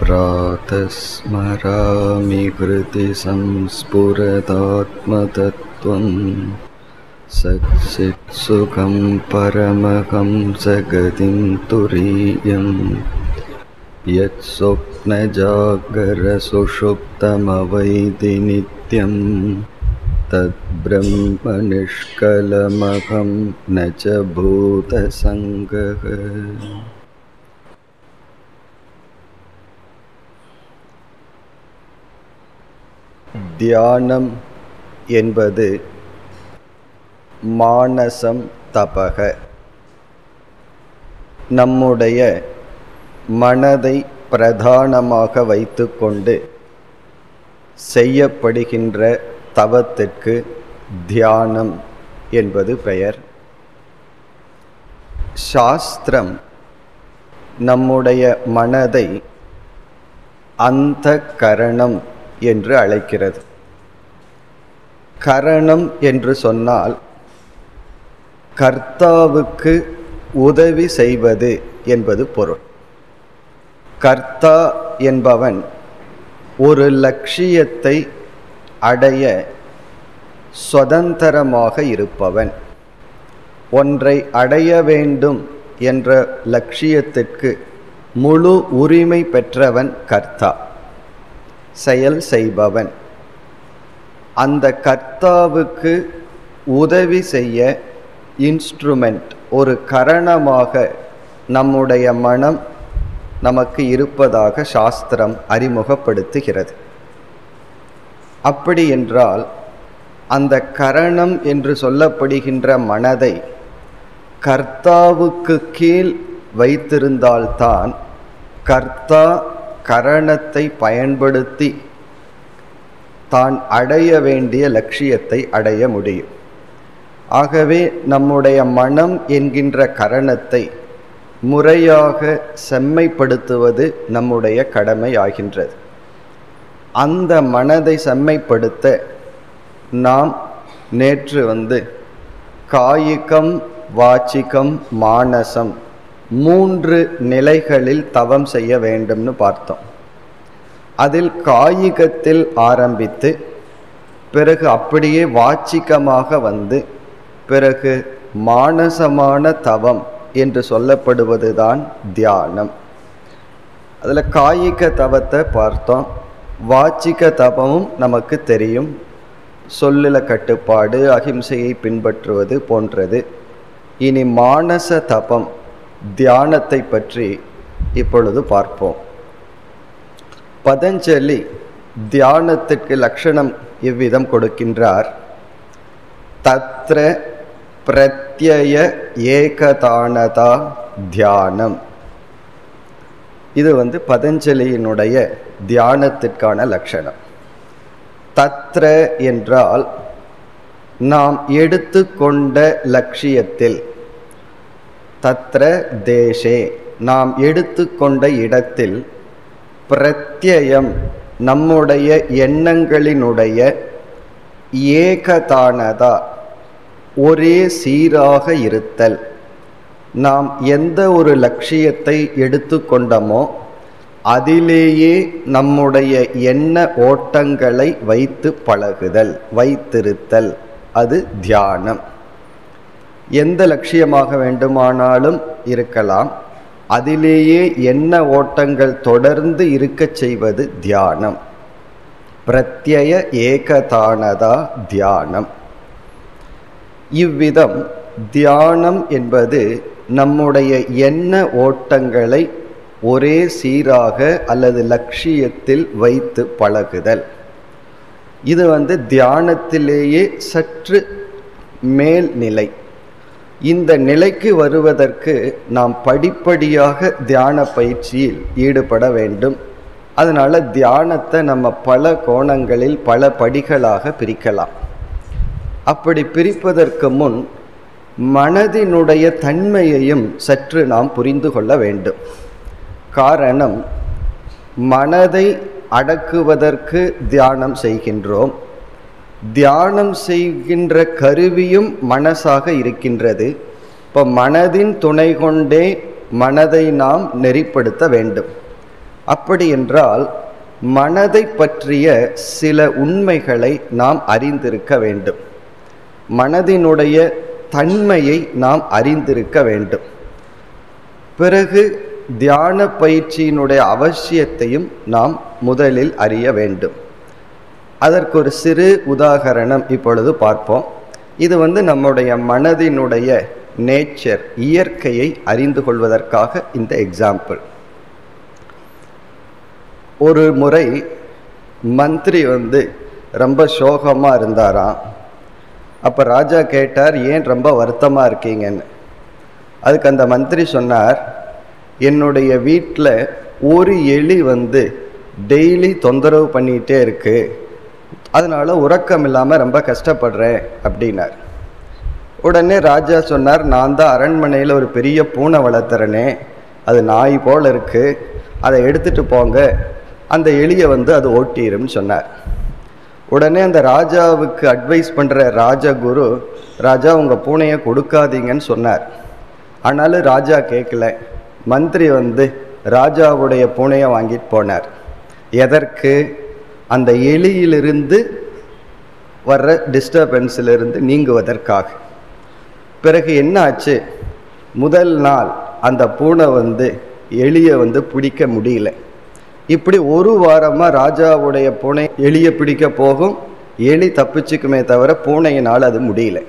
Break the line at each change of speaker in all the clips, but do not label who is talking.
प्रातः स्मरामि हृदि संस्फुरदात्मतत्त्वं सच्चित्सुखं परमहं सगतिं तुरीयं यत्स्वप्नजागरसुषुप्तमवैति नित्यं तद्ब्रह्मनिष्कलमहं न च भूतसङ्गः தியானம் என்பது மானசம் தபக நம்முடைய மனதை பிரதானமாக வைத்துக்கொண்டு செய்யப்படுகின்ற தவத்திற்கு தியானம் என்பது பெயர் சாஸ்திரம் நம்முடைய மனதை அந்த கரணம் என்று அழைக்கிறது கரணம் என்று சொன்னால் கர்த்தாவுக்கு உதவி செய்வது என்பது பொருள் கர்த்தா என்பவன் ஒரு லட்சியத்தை அடைய சுதந்திரமாக இருப்பவன் ஒன்றை அடைய வேண்டும் என்ற லட்சியத்திற்கு முழு உரிமை பெற்றவன் கர்த்தா செயல் செய்பவன் அந்த கர்த்தாவுக்கு உதவி செய்ய இன்ஸ்ட்ருமெண்ட் ஒரு கரணமாக நம்முடைய மனம் நமக்கு இருப்பதாக சாஸ்திரம் அறிமுகப்படுத்துகிறது அப்படி என்றால் அந்த கரணம் என்று சொல்லப்படுகின்ற மனதை கர்த்தாவுக்கு கீழ் வைத்திருந்தால்தான் கர்த்தா கரணத்தை பயன்படுத்தி தான் அடைய வேண்டிய லட்சியத்தை அடைய முடியும் ஆகவே நம்முடைய மனம் என்கின்ற கரணத்தை முறையாக செம்மைப்படுத்துவது நம்முடைய கடமை ஆகின்றது அந்த மனதை செம்மைப்படுத்த நாம் நேற்று வந்து காயிகம் வாச்சிகம் மானசம் மூன்று நிலைகளில் தவம் செய்ய வேண்டும்னு பார்த்தோம் அதில் காயிகத்தில் ஆரம்பித்து பிறகு அப்படியே வாச்சிகமாக வந்து பிறகு மானசமான தவம் என்று சொல்லப்படுவதுதான் தியானம் அதில் காயிக தவத்தை பார்த்தோம் வாச்சிக தவமும் நமக்கு தெரியும் சொல்லில் கட்டுப்பாடு அகிம்சையை பின்பற்றுவது போன்றது இனி மானச தபம் தியானத்தை பற்றி இப்பொழுது பார்ப்போம் பதஞ்சலி தியானத்திற்கு லட்சணம் இவ்விதம் கொடுக்கின்றார் தத்ர பிரத்யய ஏகதானதா தியானம் இது வந்து பதஞ்சலியினுடைய தியானத்திற்கான லட்சணம் தத்ர என்றால் நாம் எடுத்துக்கொண்ட லட்சியத்தில் தத்ர தேசே நாம் எடுத்துக்கொண்ட இடத்தில் பிரத்யயம் நம்முடைய எண்ணங்களினுடைய ஏகதானதா ஒரே சீராக இருத்தல் நாம் எந்த ஒரு லட்சியத்தை எடுத்துக்கொண்டோமோ அதிலேயே நம்முடைய எண்ண ஓட்டங்களை வைத்து பழகுதல் வைத்திருத்தல் அது தியானம் எந்த லட்சியமாக வேண்டுமானாலும் இருக்கலாம் அதிலேயே எண்ண ஓட்டங்கள் தொடர்ந்து இருக்கச் செய்வது தியானம் பிரத்யய ஏகதானதா தியானம் இவ்விதம் தியானம் என்பது நம்முடைய எண்ண ஓட்டங்களை ஒரே சீராக அல்லது லட்சியத்தில் வைத்து பழகுதல் இது வந்து தியானத்திலேயே சற்று மேல் நிலை இந்த நிலைக்கு வருவதற்கு நாம் படிப்படியாக தியான பயிற்சியில் ஈடுபட வேண்டும் அதனால் தியானத்தை நம்ம பல கோணங்களில் பல படிகளாக பிரிக்கலாம் அப்படி பிரிப்பதற்கு முன் மனதினுடைய தன்மையையும் சற்று நாம் புரிந்து கொள்ள வேண்டும் காரணம் மனதை அடக்குவதற்கு தியானம் செய்கின்றோம் தியானம் செய்கின்ற கருவியும் மனசாக இருக்கின்றது இப்போ மனதின் துணை கொண்டே மனதை நாம் நெறிப்படுத்த வேண்டும் அப்படி என்றால் மனதை பற்றிய சில உண்மைகளை நாம் அறிந்திருக்க வேண்டும் மனதினுடைய தன்மையை நாம் அறிந்திருக்க வேண்டும் பிறகு தியான பயிற்சியினுடைய அவசியத்தையும் நாம் முதலில் அறிய வேண்டும் அதற்கு ஒரு சிறு உதாகரணம் இப்பொழுது பார்ப்போம் இது வந்து நம்முடைய மனதினுடைய நேச்சர் இயற்கையை அறிந்து கொள்வதற்காக இந்த எக்ஸாம்பிள் ஒரு முறை மந்திரி வந்து ரொம்ப சோகமாக இருந்தாராம் அப்போ ராஜா கேட்டார் ஏன் ரொம்ப வருத்தமாக இருக்கீங்கன்னு அதுக்கு அந்த மந்திரி சொன்னார் என்னுடைய வீட்டில் ஒரு எலி வந்து டெய்லி தொந்தரவு பண்ணிகிட்டே இருக்கு அதனால உறக்கம் இல்லாமல் ரொம்ப கஷ்டப்படுறேன் அப்படின்னார் உடனே ராஜா சொன்னார் நான் தான் அரண்மனையில் ஒரு பெரிய பூனை வளர்த்துறனே அது நாய் போல் இருக்கு அதை எடுத்துட்டு போங்க அந்த எலியை வந்து அது ஓட்டிரும்னு சொன்னார் உடனே அந்த ராஜாவுக்கு அட்வைஸ் பண்ணுற ராஜகுரு ராஜா உங்கள் பூனையை கொடுக்காதீங்கன்னு சொன்னார் ஆனாலும் ராஜா கேட்கல மந்திரி வந்து ராஜாவுடைய பூனையை வாங்கிட்டு போனார் எதற்கு அந்த எலியிலிருந்து வர்ற டிஸ்டர்பன்ஸிலிருந்து நீங்குவதற்காக பிறகு என்ன ஆச்சு முதல் நாள் அந்த பூனை வந்து எலியை வந்து பிடிக்க முடியல இப்படி ஒரு வாரமாக ராஜாவுடைய பூனை எலியை பிடிக்க போகும் எலி தப்பிச்சுக்குமே தவிர பூனையினால் அது முடியல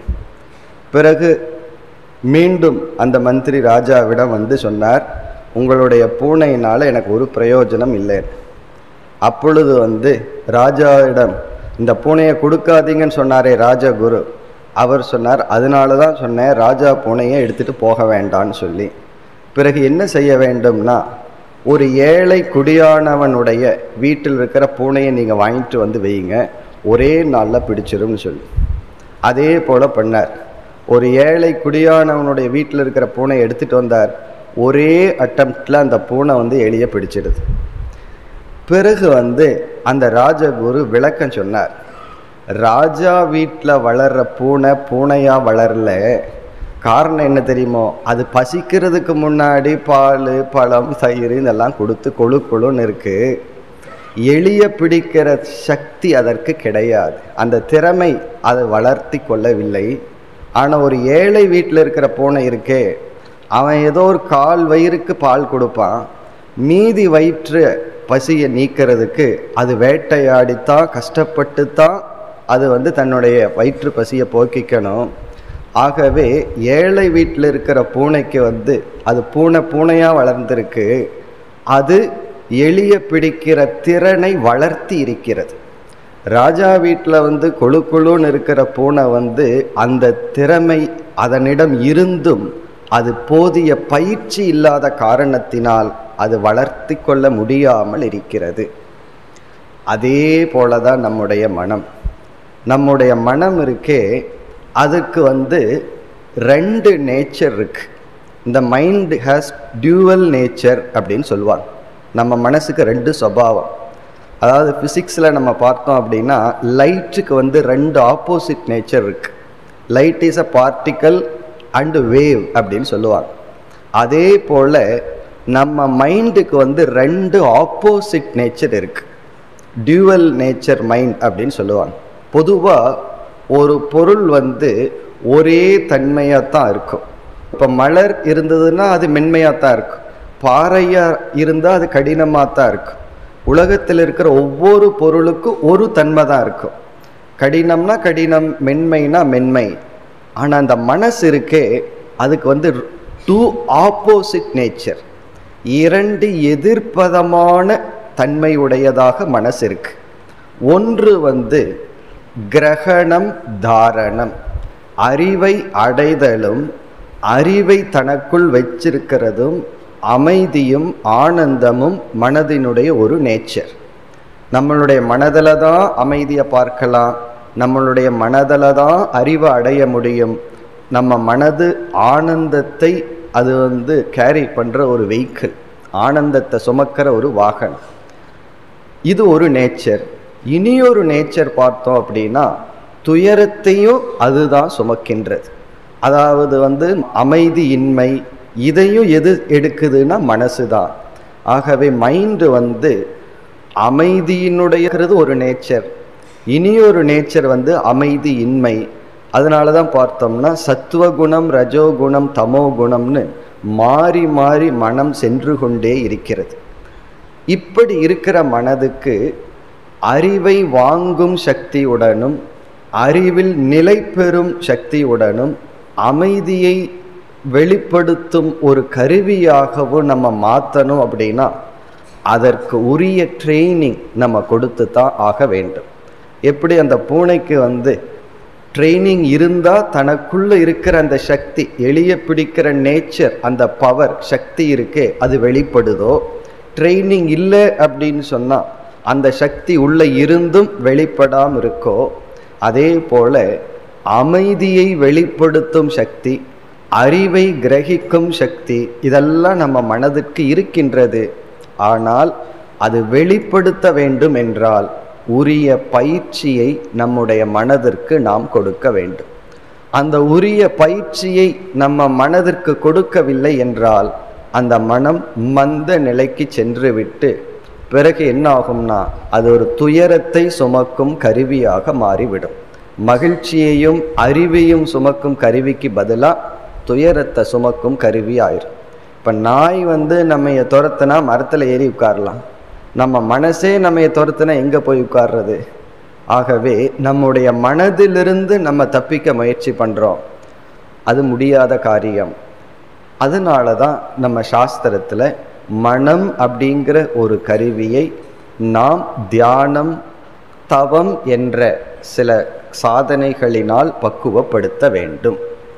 பிறகு மீண்டும் அந்த மந்திரி ராஜாவிடம் வந்து சொன்னார் உங்களுடைய பூனையினால் எனக்கு ஒரு பிரயோஜனம் இல்லை அப்பொழுது வந்து ராஜாவிடம் இந்த பூனையை கொடுக்காதீங்கன்னு சொன்னாரே ராஜகுரு அவர் சொன்னார் அதனால தான் சொன்னேன் ராஜா பூனையை எடுத்துகிட்டு போக வேண்டான்னு சொல்லி பிறகு என்ன செய்ய வேண்டும்னா ஒரு ஏழை குடியானவனுடைய வீட்டில் இருக்கிற பூனையை நீங்கள் வாங்கிட்டு வந்து வையுங்க ஒரே நாளில் பிடிச்சிரும்னு சொல்லி அதே போல் பண்ணார் ஒரு ஏழை குடியானவனுடைய வீட்டில் இருக்கிற பூனை எடுத்துகிட்டு வந்தார் ஒரே அட்டம்ப்டில் அந்த பூனை வந்து எளிய பிடிச்சிடுது பிறகு வந்து அந்த ராஜகுரு விளக்கம் சொன்னார் ராஜா வீட்டில் வளர்ற பூனை பூனையாக வளரல காரணம் என்ன தெரியுமோ அது பசிக்கிறதுக்கு முன்னாடி பால் பழம் தயிர் இதெல்லாம் கொடுத்து கொழு கொழுன்னு இருக்கு எளிய பிடிக்கிற சக்தி அதற்கு கிடையாது அந்த திறமை அதை வளர்த்தி கொள்ளவில்லை ஆனால் ஒரு ஏழை வீட்டில் இருக்கிற பூனை இருக்கே அவன் ஏதோ ஒரு கால் வயிறுக்கு பால் கொடுப்பான் மீதி வயிற்று பசியை நீக்கிறதுக்கு அது வேட்டையாடித்தான் கஷ்டப்பட்டு தான் அது வந்து தன்னுடைய வயிற்று பசியை போக்கிக்கணும் ஆகவே ஏழை வீட்டில் இருக்கிற பூனைக்கு வந்து அது பூனை பூனையாக வளர்ந்துருக்கு அது எளிய பிடிக்கிற திறனை வளர்த்தி இருக்கிறது ராஜா வீட்டில் வந்து கொழு கொழுன்னு இருக்கிற பூனை வந்து அந்த திறமை அதனிடம் இருந்தும் அது போதிய பயிற்சி இல்லாத காரணத்தினால் அது வளர்த்தி கொள்ள முடியாமல் இருக்கிறது அதே போல தான் நம்முடைய மனம் நம்முடைய மனம் இருக்கே அதுக்கு வந்து ரெண்டு நேச்சர் இருக்கு இந்த மைண்ட் ஹேஸ் டியூவல் நேச்சர் அப்படின்னு சொல்லுவாங்க நம்ம மனசுக்கு ரெண்டு சுபாவம் அதாவது ஃபிசிக்ஸில் நம்ம பார்த்தோம் அப்படின்னா லைட்டுக்கு வந்து ரெண்டு ஆப்போசிட் நேச்சர் இருக்கு light is a particle and wave அப்படின்னு சொல்லுவாங்க அதே போல் நம்ம மைண்டுக்கு வந்து ரெண்டு ஆப்போசிட் நேச்சர் இருக்கு டியூவல் நேச்சர் மைண்ட் அப்படின்னு சொல்லுவாங்க பொதுவாக ஒரு பொருள் வந்து ஒரே தன்மையாக தான் இருக்கும் இப்போ மலர் இருந்ததுன்னா அது மென்மையாக தான் இருக்கும் பாறையாக இருந்தால் அது கடினமாக தான் இருக்கும் உலகத்தில் இருக்கிற ஒவ்வொரு பொருளுக்கும் ஒரு தன்மை தான் இருக்கும் கடினம்னா கடினம் மென்மைனா மென்மை ஆனால் அந்த மனசு இருக்கே அதுக்கு வந்து டூ ஆப்போசிட் நேச்சர் இரண்டு எதிர்ப்பதமான தன்மை உடையதாக மனசு இருக்கு ஒன்று வந்து கிரகணம் தாரணம் அறிவை அடைதலும் அறிவை தனக்குள் வச்சிருக்கிறதும் அமைதியும் ஆனந்தமும் மனதினுடைய ஒரு நேச்சர் நம்மளுடைய மனதில் தான் அமைதியை பார்க்கலாம் நம்மளுடைய மனதில் தான் அறிவை அடைய முடியும் நம்ம மனது ஆனந்தத்தை அது வந்து கேரி பண்ணுற ஒரு வெஹிக்கிள் ஆனந்தத்தை சுமக்கிற ஒரு வாகனம் இது ஒரு நேச்சர் இனியொரு நேச்சர் பார்த்தோம் அப்படின்னா துயரத்தையும் அதுதான் சுமக்கின்றது அதாவது வந்து அமைதியின்மை இதையும் எது எடுக்குதுன்னா மனசு தான் ஆகவே மைண்டு வந்து அமைதியினுடையது ஒரு நேச்சர் இனியொரு நேச்சர் வந்து அமைதி இன்மை அதனால தான் பார்த்தோம்னா சத்துவகுணம் ரஜோகுணம் தமோ குணம்னு மாறி மாறி மனம் சென்று கொண்டே இருக்கிறது இப்படி இருக்கிற மனதுக்கு அறிவை வாங்கும் சக்தியுடனும் அறிவில் நிலை பெறும் சக்தியுடனும் அமைதியை வெளிப்படுத்தும் ஒரு கருவியாகவும் நம்ம மாற்றணும் அப்படின்னா அதற்கு உரிய ட்ரைனிங் நம்ம கொடுத்து தான் ஆக வேண்டும் எப்படி அந்த பூனைக்கு வந்து ட்ரைனிங் இருந்தால் தனக்குள்ளே இருக்கிற அந்த சக்தி எளிய பிடிக்கிற நேச்சர் அந்த பவர் சக்தி இருக்கே அது வெளிப்படுதோ ட்ரைனிங் இல்லை அப்படின்னு சொன்னால் அந்த சக்தி உள்ளே இருந்தும் வெளிப்படாமல் இருக்கோ அதே போல அமைதியை வெளிப்படுத்தும் சக்தி அறிவை கிரகிக்கும் சக்தி இதெல்லாம் நம்ம மனதிற்கு இருக்கின்றது ஆனால் அது வெளிப்படுத்த வேண்டும் என்றால் உரிய பயிற்சியை நம்முடைய மனதிற்கு நாம் கொடுக்க வேண்டும் அந்த உரிய பயிற்சியை நம்ம மனதிற்கு கொடுக்கவில்லை என்றால் அந்த மனம் மந்த நிலைக்கு சென்று விட்டு பிறகு என்ன ஆகும்னா அது ஒரு துயரத்தை சுமக்கும் கருவியாக மாறிவிடும் மகிழ்ச்சியையும் அறிவையும் சுமக்கும் கருவிக்கு பதிலாக துயரத்தை சுமக்கும் கருவி ஆயிரும் இப்போ நாய் வந்து நம்ம துரத்துனா மரத்தில் ஏறி உட்காரலாம் நம்ம மனசே நம்ம துரத்துனா எங்கே போய் உட்கார்றது ஆகவே நம்முடைய மனதிலிருந்து நம்ம தப்பிக்க முயற்சி பண்ணுறோம் அது முடியாத காரியம் அதனால தான் நம்ம சாஸ்திரத்தில் மனம் அப்படிங்கிற ஒரு கருவியை நாம் தியானம் தவம் என்ற சில சாதனைகளினால் பக்குவப்படுத்த வேண்டும்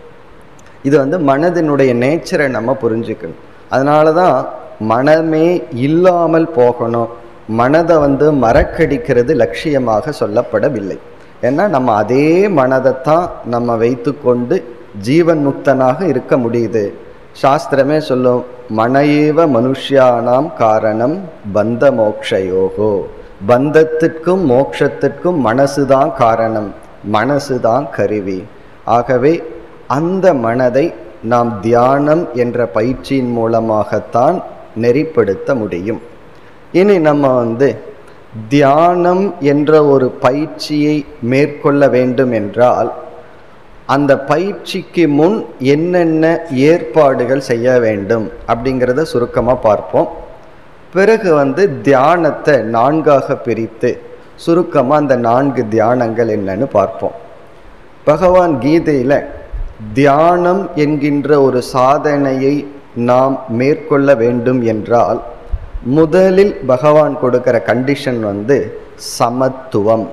இது வந்து மனதினுடைய நேச்சரை நம்ம புரிஞ்சுக்கணும் அதனால தான் மனமே இல்லாமல் போகணும் மனதை வந்து மறக்கடிக்கிறது லட்சியமாக சொல்லப்படவில்லை ஏன்னா நம்ம அதே மனதைத்தான் நம்ம வைத்துக்கொண்டு ஜீவன் முக்தனாக இருக்க முடியுது சாஸ்திரமே சொல்லும் மனையேவ மனுஷியானாம் காரணம் பந்த மோக்ஷயோகோ பந்தத்திற்கும் மோட்சத்திற்கும் மனசுதான் காரணம் மனசுதான் கருவி ஆகவே அந்த மனதை நாம் தியானம் என்ற பயிற்சியின் மூலமாகத்தான் நெறிப்படுத்த முடியும் இனி நம்ம வந்து தியானம் என்ற ஒரு பயிற்சியை மேற்கொள்ள வேண்டும் என்றால் அந்த பயிற்சிக்கு முன் என்னென்ன ஏற்பாடுகள் செய்ய வேண்டும் அப்படிங்கிறத சுருக்கமாக பார்ப்போம் பிறகு வந்து தியானத்தை நான்காக பிரித்து சுருக்கமாக அந்த நான்கு தியானங்கள் என்னன்னு பார்ப்போம் பகவான் கீதையில் தியானம் என்கின்ற ஒரு சாதனையை நாம் மேற்கொள்ள வேண்டும் என்றால் முதலில் பகவான் கொடுக்கிற கண்டிஷன் வந்து சமத்துவம்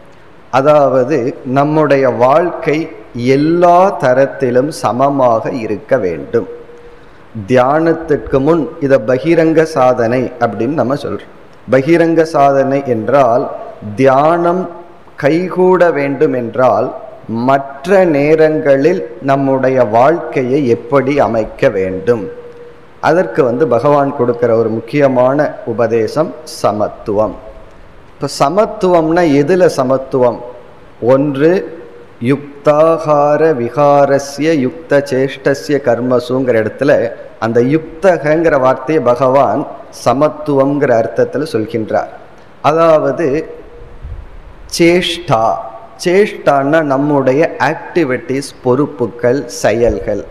அதாவது நம்முடைய வாழ்க்கை எல்லா தரத்திலும் சமமாக இருக்க வேண்டும் தியானத்துக்கு முன் இதை பகிரங்க சாதனை அப்படின்னு நம்ம சொல்றோம் பகிரங்க சாதனை என்றால் தியானம் கைகூட வேண்டும் என்றால் மற்ற நேரங்களில் நம்முடைய வாழ்க்கையை எப்படி அமைக்க வேண்டும் அதற்கு வந்து பகவான் கொடுக்கிற ஒரு முக்கியமான உபதேசம் சமத்துவம் இப்போ சமத்துவம்னா எதில் சமத்துவம் ஒன்று யுக்தாகார விகாரஸ்ய யுக்த சேஷ்டஸ்ய கர்மசுங்கிற இடத்துல அந்த யுக்தகங்கிற வார்த்தையை பகவான் சமத்துவங்கிற அர்த்தத்தில் சொல்கின்றார் அதாவது சேஷ்டா சேஷ்டான்னா நம்முடைய ஆக்டிவிட்டீஸ் பொறுப்புகள் செயல்கள்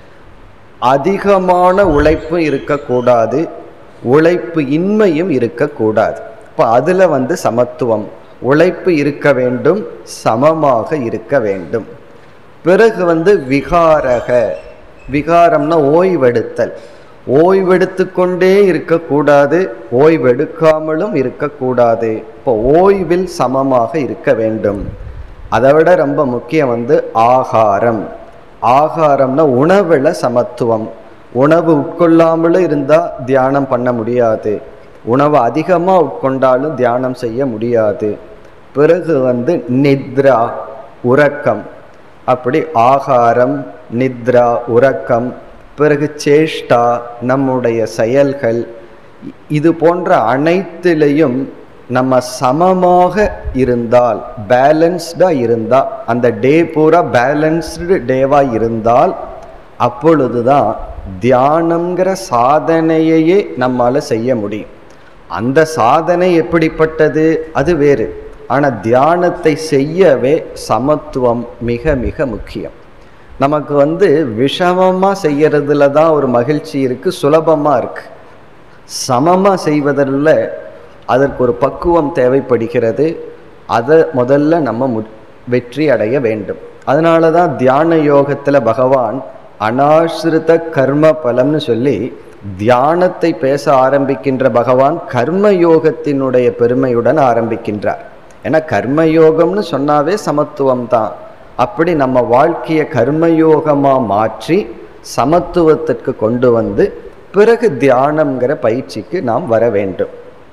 அதிகமான உழைப்பும் இருக்கக்கூடாது உழைப்பு இன்மையும் இருக்கக்கூடாது இப்போ அதில் வந்து சமத்துவம் உழைப்பு இருக்க வேண்டும் சமமாக இருக்க வேண்டும் பிறகு வந்து விகாரக விகாரம்னா ஓய்வெடுத்தல் ஓய்வெடுத்து கொண்டே இருக்கக்கூடாது ஓய்வெடுக்காமலும் இருக்கக்கூடாது இப்போ ஓய்வில் சமமாக இருக்க வேண்டும் அதை விட ரொம்ப முக்கியம் வந்து ஆகாரம் ஆகாரம்னா உணவில் சமத்துவம் உணவு உட்கொள்ளாமலும் இருந்தால் தியானம் பண்ண முடியாது உணவு அதிகமாக உட்கொண்டாலும் தியானம் செய்ய முடியாது பிறகு வந்து நித்ரா உறக்கம் அப்படி ஆகாரம் நித்ரா உறக்கம் பிறகு சேஷ்டா நம்முடைய செயல்கள் இது போன்ற அனைத்திலையும் நம்ம சமமாக இருந்தால் பேலன்ஸ்டாக இருந்தால் அந்த டே பூரா பேலன்ஸ்டு டேவாக இருந்தால் அப்பொழுது தான் தியானம்ங்கிற சாதனையையே நம்மால் செய்ய முடியும் அந்த சாதனை எப்படிப்பட்டது அது வேறு ஆனால் தியானத்தை செய்யவே சமத்துவம் மிக மிக முக்கியம் நமக்கு வந்து விஷமமாக செய்யறதுல தான் ஒரு மகிழ்ச்சி இருக்குது சுலபமாக இருக்குது சமமாக செய்வதில் அதற்கு ஒரு பக்குவம் தேவைப்படுகிறது அதை முதல்ல நம்ம மு வெற்றி அடைய வேண்டும் அதனால தான் தியான யோகத்தில் பகவான் அனாசிரித கர்ம பலம்னு சொல்லி தியானத்தை பேச ஆரம்பிக்கின்ற பகவான் கர்ம யோகத்தினுடைய பெருமையுடன் ஆரம்பிக்கின்றார் ஏன்னா கர்மயோகம்னு சொன்னாவே சமத்துவம் தான் அப்படி நம்ம வாழ்க்கையை கர்மயோகமாக மாற்றி சமத்துவத்திற்கு கொண்டு வந்து பிறகு தியானம்ங்கிற பயிற்சிக்கு நாம் வர வேண்டும்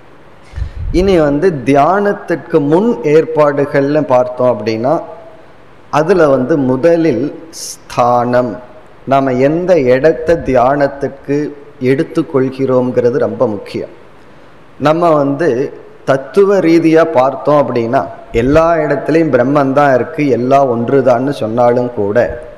இனி வந்து தியானத்திற்கு முன் ஏற்பாடுகள்னு பார்த்தோம் அப்படின்னா அதில் வந்து முதலில் ஸ்தானம் நாம் எந்த இடத்த தியானத்துக்கு எடுத்துக்கொள்கிறோங்கிறது ரொம்ப முக்கியம் நம்ம வந்து தத்துவ ரீதியாக பார்த்தோம் அப்படின்னா எல்லா இடத்துலையும் பிரம்மன் தான் இருக்குது எல்லாம் ஒன்றுதான்னு சொன்னாலும் கூட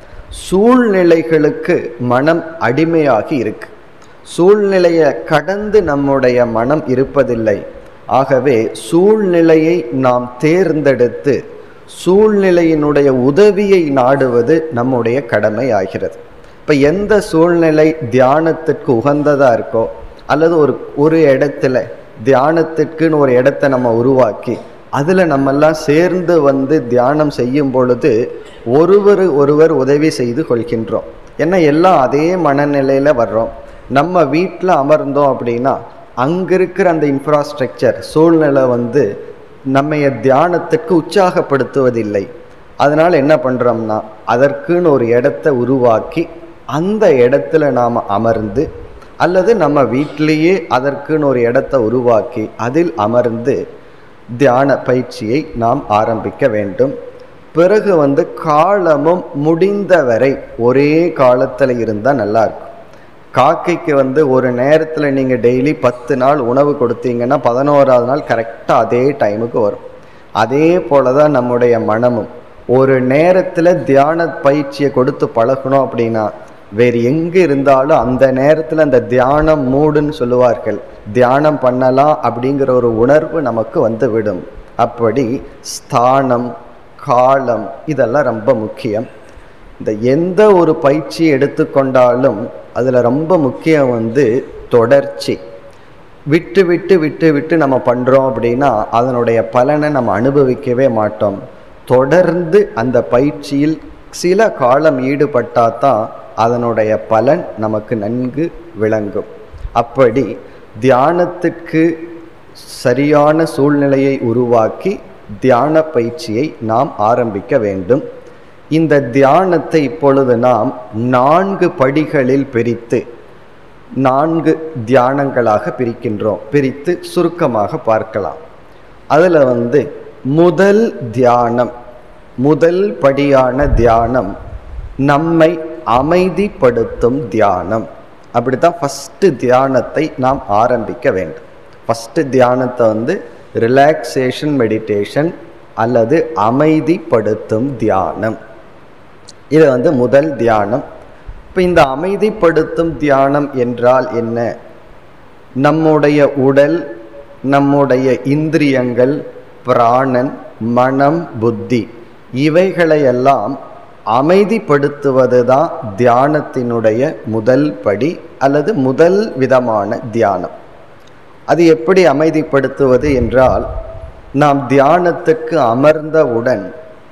சூழ்நிலைகளுக்கு மனம் அடிமையாகி இருக்கு சூழ்நிலையை கடந்து நம்முடைய மனம் இருப்பதில்லை ஆகவே சூழ்நிலையை நாம் தேர்ந்தெடுத்து சூழ்நிலையினுடைய உதவியை நாடுவது நம்முடைய கடமை ஆகிறது இப்போ எந்த சூழ்நிலை தியானத்திற்கு உகந்ததாக இருக்கோ அல்லது ஒரு ஒரு இடத்துல தியானத்திற்குன்னு ஒரு இடத்த நம்ம உருவாக்கி அதில் நம்மெல்லாம் சேர்ந்து வந்து தியானம் செய்யும் பொழுது ஒருவர் ஒருவர் உதவி செய்து கொள்கின்றோம் ஏன்னா எல்லாம் அதே மனநிலையில் வர்றோம் நம்ம வீட்டில் அமர்ந்தோம் அப்படின்னா அங்கே இருக்கிற அந்த இன்ஃப்ராஸ்ட்ரக்சர் சூழ்நிலை வந்து நம்மைய தியானத்துக்கு உற்சாகப்படுத்துவதில்லை அதனால் என்ன பண்ணுறோம்னா அதற்குன்னு ஒரு இடத்த உருவாக்கி அந்த இடத்துல நாம் அமர்ந்து அல்லது நம்ம வீட்டிலேயே அதற்குன்னு ஒரு இடத்த உருவாக்கி அதில் அமர்ந்து தியான பயிற்சியை நாம் ஆரம்பிக்க வேண்டும் பிறகு வந்து காலமும் முடிந்தவரை ஒரே காலத்தில் இருந்தால் நல்லாயிருக்கும் காக்கைக்கு வந்து ஒரு நேரத்தில் நீங்கள் டெய்லி பத்து நாள் உணவு கொடுத்தீங்கன்னா பதினோராவது நாள் கரெக்டாக அதே டைமுக்கு வரும் அதே போல தான் நம்முடைய மனமும் ஒரு நேரத்தில் தியான பயிற்சியை கொடுத்து பழகணும் அப்படின்னா வேறு எங்கே இருந்தாலும் அந்த நேரத்தில் அந்த தியானம் மூடுன்னு சொல்லுவார்கள் தியானம் பண்ணலாம் அப்படிங்கிற ஒரு உணர்வு நமக்கு வந்துவிடும் அப்படி ஸ்தானம் காலம் இதெல்லாம் ரொம்ப முக்கியம் இந்த எந்த ஒரு பயிற்சி எடுத்துக்கொண்டாலும் அதில் ரொம்ப முக்கியம் வந்து தொடர்ச்சி விட்டு விட்டு விட்டு விட்டு நம்ம பண்ணுறோம் அப்படின்னா அதனுடைய பலனை நம்ம அனுபவிக்கவே மாட்டோம் தொடர்ந்து அந்த பயிற்சியில் சில காலம் ஈடுபட்டால் தான் அதனுடைய பலன் நமக்கு நன்கு விளங்கும் அப்படி தியானத்துக்கு சரியான சூழ்நிலையை உருவாக்கி தியான பயிற்சியை நாம் ஆரம்பிக்க வேண்டும் இந்த தியானத்தை இப்பொழுது நாம் நான்கு படிகளில் பிரித்து நான்கு தியானங்களாக பிரிக்கின்றோம் பிரித்து சுருக்கமாக பார்க்கலாம் அதில் வந்து முதல் தியானம் முதல் படியான தியானம் நம்மை அமைதிப்படுத்தும் தியானம் அப்படி தான் ஃபஸ்ட்டு தியானத்தை நாம் ஆரம்பிக்க வேண்டும் ஃபஸ்ட்டு தியானத்தை வந்து ரிலாக்ஸேஷன் மெடிடேஷன் அல்லது அமைதிப்படுத்தும் தியானம் இது வந்து முதல் தியானம் இப்போ இந்த அமைதிப்படுத்தும் தியானம் என்றால் என்ன நம்முடைய உடல் நம்முடைய இந்திரியங்கள் பிராணன் மனம் புத்தி இவைகளையெல்லாம் அமைதிப்படுத்துவது தான் தியானத்தினுடைய முதல் படி அல்லது முதல் விதமான தியானம் அது எப்படி அமைதிப்படுத்துவது என்றால் நாம் தியானத்துக்கு அமர்ந்தவுடன்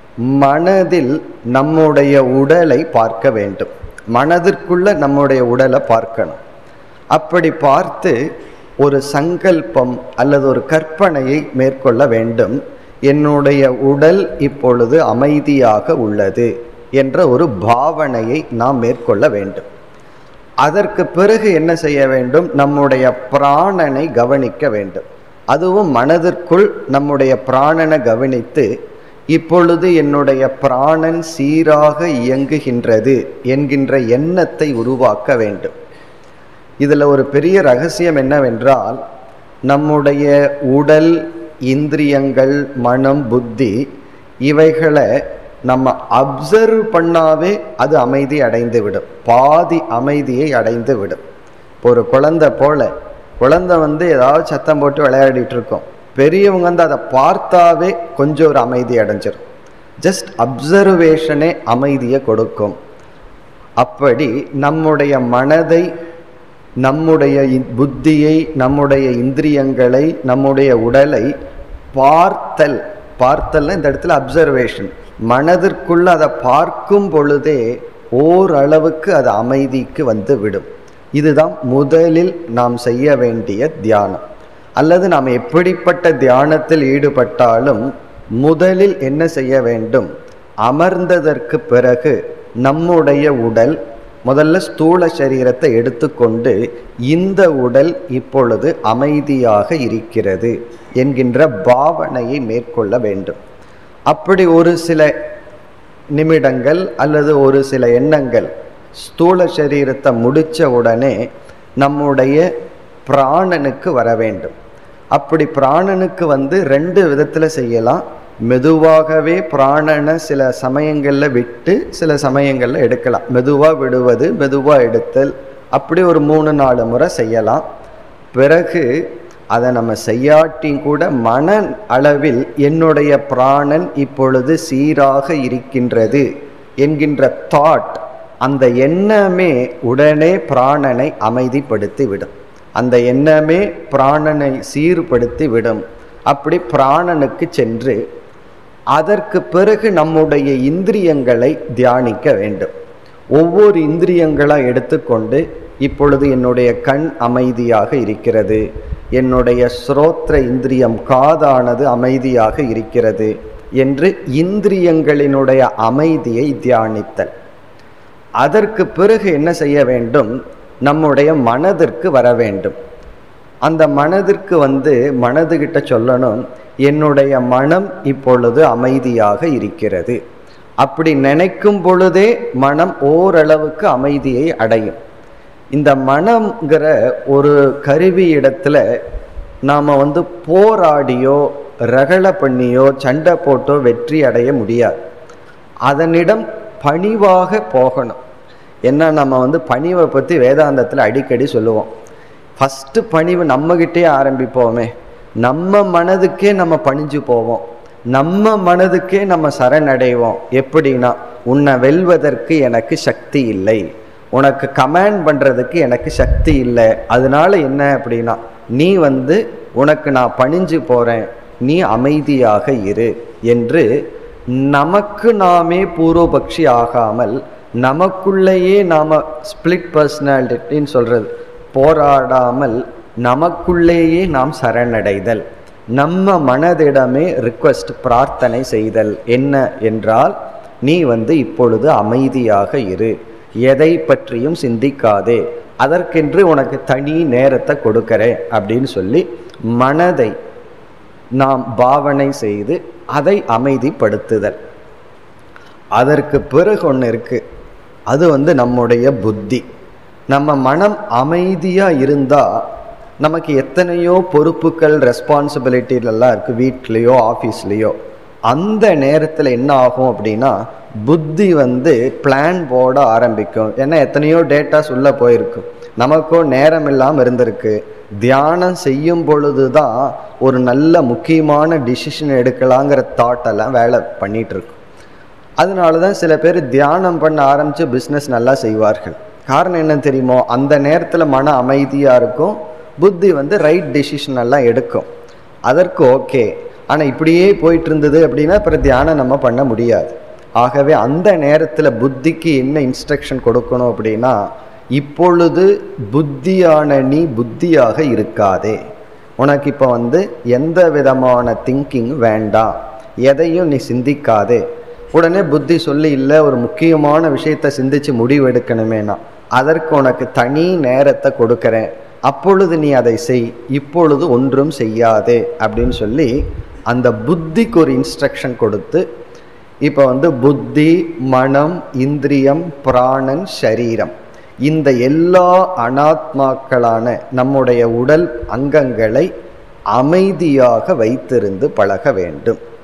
மனதில் நம்முடைய உடலை பார்க்க வேண்டும் மனதிற்குள்ள நம்முடைய உடலை பார்க்கணும் அப்படி பார்த்து ஒரு சங்கல்பம் அல்லது ஒரு கற்பனையை மேற்கொள்ள வேண்டும் என்னுடைய உடல் இப்பொழுது அமைதியாக உள்ளது என்ற ஒரு பாவனையை நாம் மேற்கொள்ள வேண்டும் அதற்கு பிறகு என்ன செய்ய வேண்டும் நம்முடைய பிராணனை கவனிக்க வேண்டும் அதுவும் மனதிற்குள் நம்முடைய பிராணனை கவனித்து இப்பொழுது என்னுடைய பிராணன் சீராக இயங்குகின்றது என்கின்ற எண்ணத்தை உருவாக்க வேண்டும் இதில் ஒரு பெரிய ரகசியம் என்னவென்றால் நம்முடைய உடல் இந்திரியங்கள் மனம் புத்தி இவைகளை நம்ம அப்சர்வ் பண்ணாவே அது அமைதி அடைந்து விடும் பாதி அமைதியை அடைந்து விடும் இப்போ ஒரு குழந்தை போல குழந்தை வந்து ஏதாவது சத்தம் போட்டு விளையாடிட்டு இருக்கோம் பெரியவங்க வந்து அதை பார்த்தாவே கொஞ்சம் ஒரு அமைதி அடைஞ்சிரும் ஜஸ்ட் அப்சர்வேஷனே அமைதியை கொடுக்கும் அப்படி நம்முடைய மனதை நம்முடைய இ- புத்தியை நம்முடைய இந்திரியங்களை நம்முடைய உடலை பார்த்தல் பார்த்தல்னா இந்த இடத்துல அப்சர்வேஷன் மனதிற்குள்ள அதை பார்க்கும் பொழுதே ஓரளவுக்கு அது அமைதிக்கு வந்து விடும் இதுதான் முதலில் நாம் செய்ய வேண்டிய தியானம் அல்லது நாம் எப்படிப்பட்ட தியானத்தில் ஈடுபட்டாலும் முதலில் என்ன செய்ய வேண்டும் அமர்ந்ததற்கு பிறகு நம்முடைய உடல் முதல்ல ஸ்தூல சரீரத்தை எடுத்துக்கொண்டு இந்த உடல் இப்பொழுது அமைதியாக இருக்கிறது என்கின்ற பாவனையை மேற்கொள்ள வேண்டும் அப்படி ஒரு சில நிமிடங்கள் அல்லது ஒரு சில எண்ணங்கள் ஸ்தூல சரீரத்தை முடிச்ச உடனே நம்முடைய பிராணனுக்கு வர வேண்டும் அப்படி பிராணனுக்கு வந்து ரெண்டு விதத்தில் செய்யலாம் மெதுவாகவே பிராணனை சில சமயங்களில் விட்டு சில சமயங்களில் எடுக்கலாம் மெதுவாக விடுவது மெதுவாக எடுத்தல் அப்படி ஒரு மூணு நாலு முறை செய்யலாம் பிறகு அதை நம்ம செய்யாட்டியும் கூட மன அளவில் என்னுடைய பிராணன் இப்பொழுது சீராக இருக்கின்றது என்கின்ற தாட் அந்த எண்ணமே உடனே பிராணனை அமைதிப்படுத்தி விடும் அந்த எண்ணமே பிராணனை சீர்படுத்தி விடும் அப்படி பிராணனுக்கு சென்று அதற்கு பிறகு நம்முடைய இந்திரியங்களை தியானிக்க வேண்டும் ஒவ்வொரு இந்திரியங்களா எடுத்துக்கொண்டு இப்பொழுது என்னுடைய கண் அமைதியாக இருக்கிறது என்னுடைய ஸ்ரோத்ர இந்திரியம் காதானது அமைதியாக இருக்கிறது என்று இந்திரியங்களினுடைய அமைதியை தியானித்தல் அதற்கு பிறகு என்ன செய்ய வேண்டும் நம்முடைய மனதிற்கு வர வேண்டும் அந்த மனதிற்கு வந்து மனதுகிட்ட சொல்லணும் என்னுடைய மனம் இப்பொழுது அமைதியாக இருக்கிறது அப்படி நினைக்கும் பொழுதே மனம் ஓரளவுக்கு அமைதியை அடையும் இந்த மனம்ங்கிற ஒரு கருவி இடத்துல நாம் வந்து போராடியோ ரகளை பண்ணியோ சண்டை போட்டோ வெற்றி அடைய முடியாது அதனிடம் பணிவாக போகணும் ஏன்னா நம்ம வந்து பணிவை பற்றி வேதாந்தத்தில் அடிக்கடி சொல்லுவோம் ஃபஸ்ட்டு பணிவு நம்மகிட்டே ஆரம்பிப்போமே நம்ம மனதுக்கே நம்ம பணிஞ்சு போவோம் நம்ம மனதுக்கே நம்ம சரணடைவோம் எப்படின்னா உன்னை வெல்வதற்கு எனக்கு சக்தி இல்லை உனக்கு கமாண்ட் பண்ணுறதுக்கு எனக்கு சக்தி இல்லை அதனால என்ன அப்படின்னா நீ வந்து உனக்கு நான் பணிஞ்சு போகிறேன் நீ அமைதியாக இரு என்று நமக்கு நாமே பூர்வபக்ஷி ஆகாமல் நமக்குள்ளேயே நாம் ஸ்பிளிட் பர்சனாலிட்டின்னு சொல்கிறது போராடாமல் நமக்குள்ளேயே நாம் சரணடைதல் நம்ம மனதிடமே ரிக்வெஸ்ட் பிரார்த்தனை செய்தல் என்ன என்றால் நீ வந்து இப்பொழுது அமைதியாக இரு எதை பற்றியும் சிந்திக்காதே அதற்கென்று உனக்கு தனி நேரத்தை கொடுக்கிறேன் அப்படின்னு சொல்லி மனதை நாம் பாவனை செய்து அதை அமைதிப்படுத்துதல் அதற்கு பிறகு ஒன்று இருக்கு அது வந்து நம்முடைய புத்தி நம்ம மனம் அமைதியாக இருந்தால் நமக்கு எத்தனையோ பொறுப்புகள் ரெஸ்பான்சிபிலிட்டிலெல்லாம் இருக்குது வீட்லேயோ ஆஃபீஸ்லேயோ அந்த நேரத்தில் என்ன ஆகும் அப்படின்னா புத்தி வந்து பிளான் போட ஆரம்பிக்கும் ஏன்னா எத்தனையோ டேட்டாஸ் உள்ளே போயிருக்கும் நமக்கோ நேரம் இல்லாமல் இருந்திருக்கு தியானம் செய்யும் பொழுது தான் ஒரு நல்ல முக்கியமான டிசிஷன் எடுக்கலாங்கிற தாட்டெல்லாம் வேலை பண்ணிட்டு இருக்கும் அதனால தான் சில பேர் தியானம் பண்ண ஆரம்பித்து பிஸ்னஸ் நல்லா செய்வார்கள் காரணம் என்ன தெரியுமோ அந்த நேரத்தில் மன அமைதியாக இருக்கும் புத்தி வந்து ரைட் டெசிஷன் எல்லாம் எடுக்கும் அதற்கு ஓகே ஆனால் இப்படியே போயிட்டு இருந்தது அப்படின்னா அப்புறம் தியானம் நம்ம பண்ண முடியாது ஆகவே அந்த நேரத்தில் புத்திக்கு என்ன இன்ஸ்ட்ரக்ஷன் கொடுக்கணும் அப்படின்னா இப்பொழுது புத்தியான நீ புத்தியாக இருக்காதே உனக்கு இப்போ வந்து எந்த விதமான திங்கிங் வேண்டாம் எதையும் நீ சிந்திக்காதே உடனே புத்தி சொல்லி இல்லை ஒரு முக்கியமான விஷயத்தை சிந்திச்சு முடிவு எடுக்கணுமேனா அதற்கு உனக்கு தனி நேரத்தை கொடுக்கறேன் அப்பொழுது நீ அதை செய் இப்பொழுது ஒன்றும் செய்யாதே அப்படின்னு சொல்லி அந்த புத்திக்கு ஒரு இன்ஸ்ட்ரக்ஷன் கொடுத்து இப்போ வந்து புத்தி மனம் இந்திரியம் பிராணன் சரீரம் இந்த எல்லா அனாத்மாக்களான நம்முடைய உடல் அங்கங்களை அமைதியாக வைத்திருந்து பழக வேண்டும்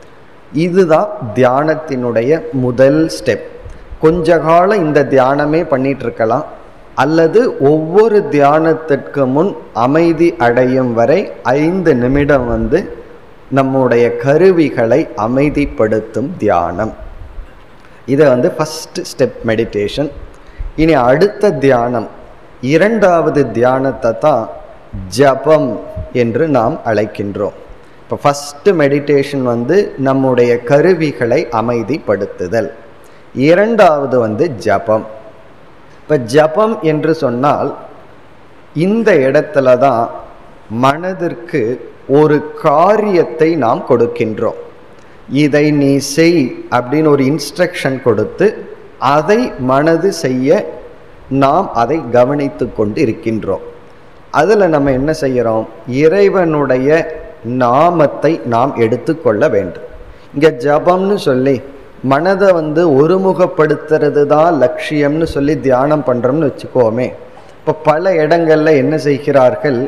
இதுதான் தியானத்தினுடைய முதல் ஸ்டெப் கொஞ்ச காலம் இந்த தியானமே பண்ணிட்டு இருக்கலாம் அல்லது ஒவ்வொரு தியானத்திற்கு முன் அமைதி அடையும் வரை ஐந்து நிமிடம் வந்து நம்முடைய கருவிகளை அமைதிப்படுத்தும் தியானம் இதை வந்து ஃபஸ்ட் ஸ்டெப் மெடிடேஷன் இனி அடுத்த தியானம் இரண்டாவது தியானத்தை தான் ஜபம் என்று நாம் அழைக்கின்றோம் இப்போ ஃபஸ்ட்டு மெடிடேஷன் வந்து நம்முடைய கருவிகளை அமைதிப்படுத்துதல் இரண்டாவது வந்து ஜபம் இப்போ ஜபம் என்று சொன்னால் இந்த இடத்துல தான் மனதிற்கு ஒரு காரியத்தை நாம் கொடுக்கின்றோம் இதை நீ செய் அப்படின்னு ஒரு இன்ஸ்ட்ரக்ஷன் கொடுத்து அதை மனது செய்ய நாம் அதை கவனித்து கொண்டு இருக்கின்றோம் அதில் நம்ம என்ன செய்கிறோம் இறைவனுடைய நாமத்தை நாம் எடுத்துக்கொள்ள வேண்டும் இங்கே ஜபம்னு சொல்லி மனதை வந்து ஒருமுகப்படுத்துறது தான் லட்சியம்னு சொல்லி தியானம் பண்ணுறோம்னு வச்சுக்கோமே இப்போ பல இடங்களில் என்ன செய்கிறார்கள்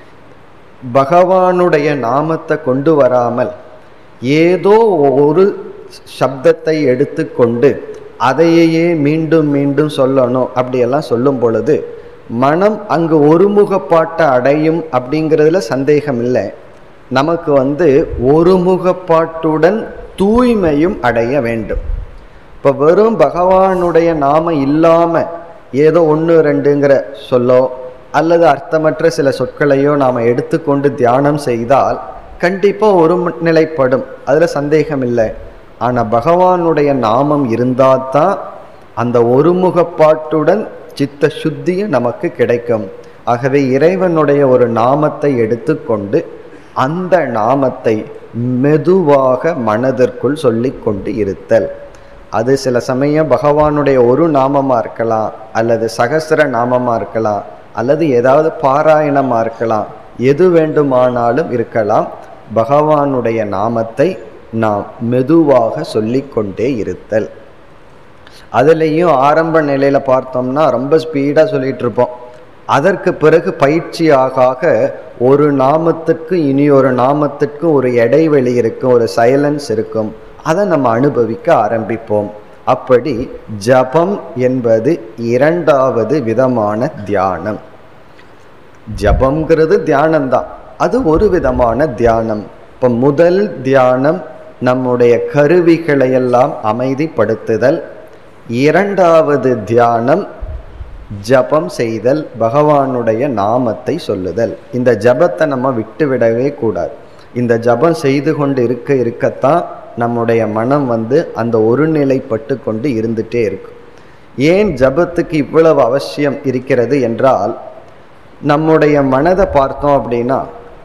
பகவானுடைய நாமத்தை கொண்டு வராமல் ஏதோ ஒரு சப்தத்தை எடுத்துக்கொண்டு அதையே மீண்டும் மீண்டும் சொல்லணும் அப்படியெல்லாம் சொல்லும் பொழுது மனம் அங்கு ஒருமுகப்பாட்டை அடையும் அப்படிங்கிறதுல சந்தேகம் இல்லை நமக்கு வந்து ஒருமுகப்பாட்டுடன் தூய்மையும் அடைய வேண்டும் இப்போ வெறும் பகவானுடைய நாமம் இல்லாமல் ஏதோ ஒன்று ரெண்டுங்கிற சொல்லோ அல்லது அர்த்தமற்ற சில சொற்களையோ நாம் எடுத்துக்கொண்டு தியானம் செய்தால் கண்டிப்பாக ஒரு நிலைப்படும் அதில் சந்தேகம் இல்லை ஆனால் பகவானுடைய நாமம் இருந்தால் தான் அந்த ஒருமுகப்பாட்டுடன் சித்த சுத்தியும் நமக்கு கிடைக்கும் ஆகவே இறைவனுடைய ஒரு நாமத்தை எடுத்துக்கொண்டு அந்த நாமத்தை மெதுவாக மனதிற்குள் சொல்லிக்கொண்டு இருத்தல் அது சில சமயம் பகவானுடைய ஒரு நாமமாக இருக்கலாம் அல்லது சகசிர நாமமாக இருக்கலாம் அல்லது ஏதாவது பாராயணமாக இருக்கலாம் எது வேண்டுமானாலும் இருக்கலாம் பகவானுடைய நாமத்தை நாம் மெதுவாக சொல்லிக்கொண்டே இருத்தல் அதுலேயும் ஆரம்ப நிலையில் பார்த்தோம்னா ரொம்ப ஸ்பீடாக சொல்லிட்டு இருப்போம் அதற்கு பிறகு பயிற்சி ஆக ஆக ஒரு நாமத்துக்கு இனி ஒரு நாமத்துக்கு ஒரு இடைவெளி இருக்கும் ஒரு சைலன்ஸ் இருக்கும் அதை நம்ம அனுபவிக்க ஆரம்பிப்போம் அப்படி ஜபம் என்பது இரண்டாவது விதமான தியானம் ஜபம்ங்கிறது தியானம்தான் அது ஒரு விதமான தியானம் இப்போ முதல் தியானம் நம்முடைய கருவிகளையெல்லாம் அமைதிப்படுத்துதல் இரண்டாவது தியானம் ஜபம் செய்தல் பகவானுடைய நாமத்தை சொல்லுதல் இந்த ஜபத்தை நம்ம விட்டு விடவே கூடாது இந்த ஜபம் செய்து கொண்டு இருக்க இருக்கத்தான் நம்முடைய மனம் வந்து அந்த ஒருநிலைப்பட்டு கொண்டு இருந்துட்டே இருக்கும் ஏன் ஜபத்துக்கு இவ்வளவு அவசியம் இருக்கிறது என்றால் நம்முடைய மனதை பார்த்தோம் அப்படின்னா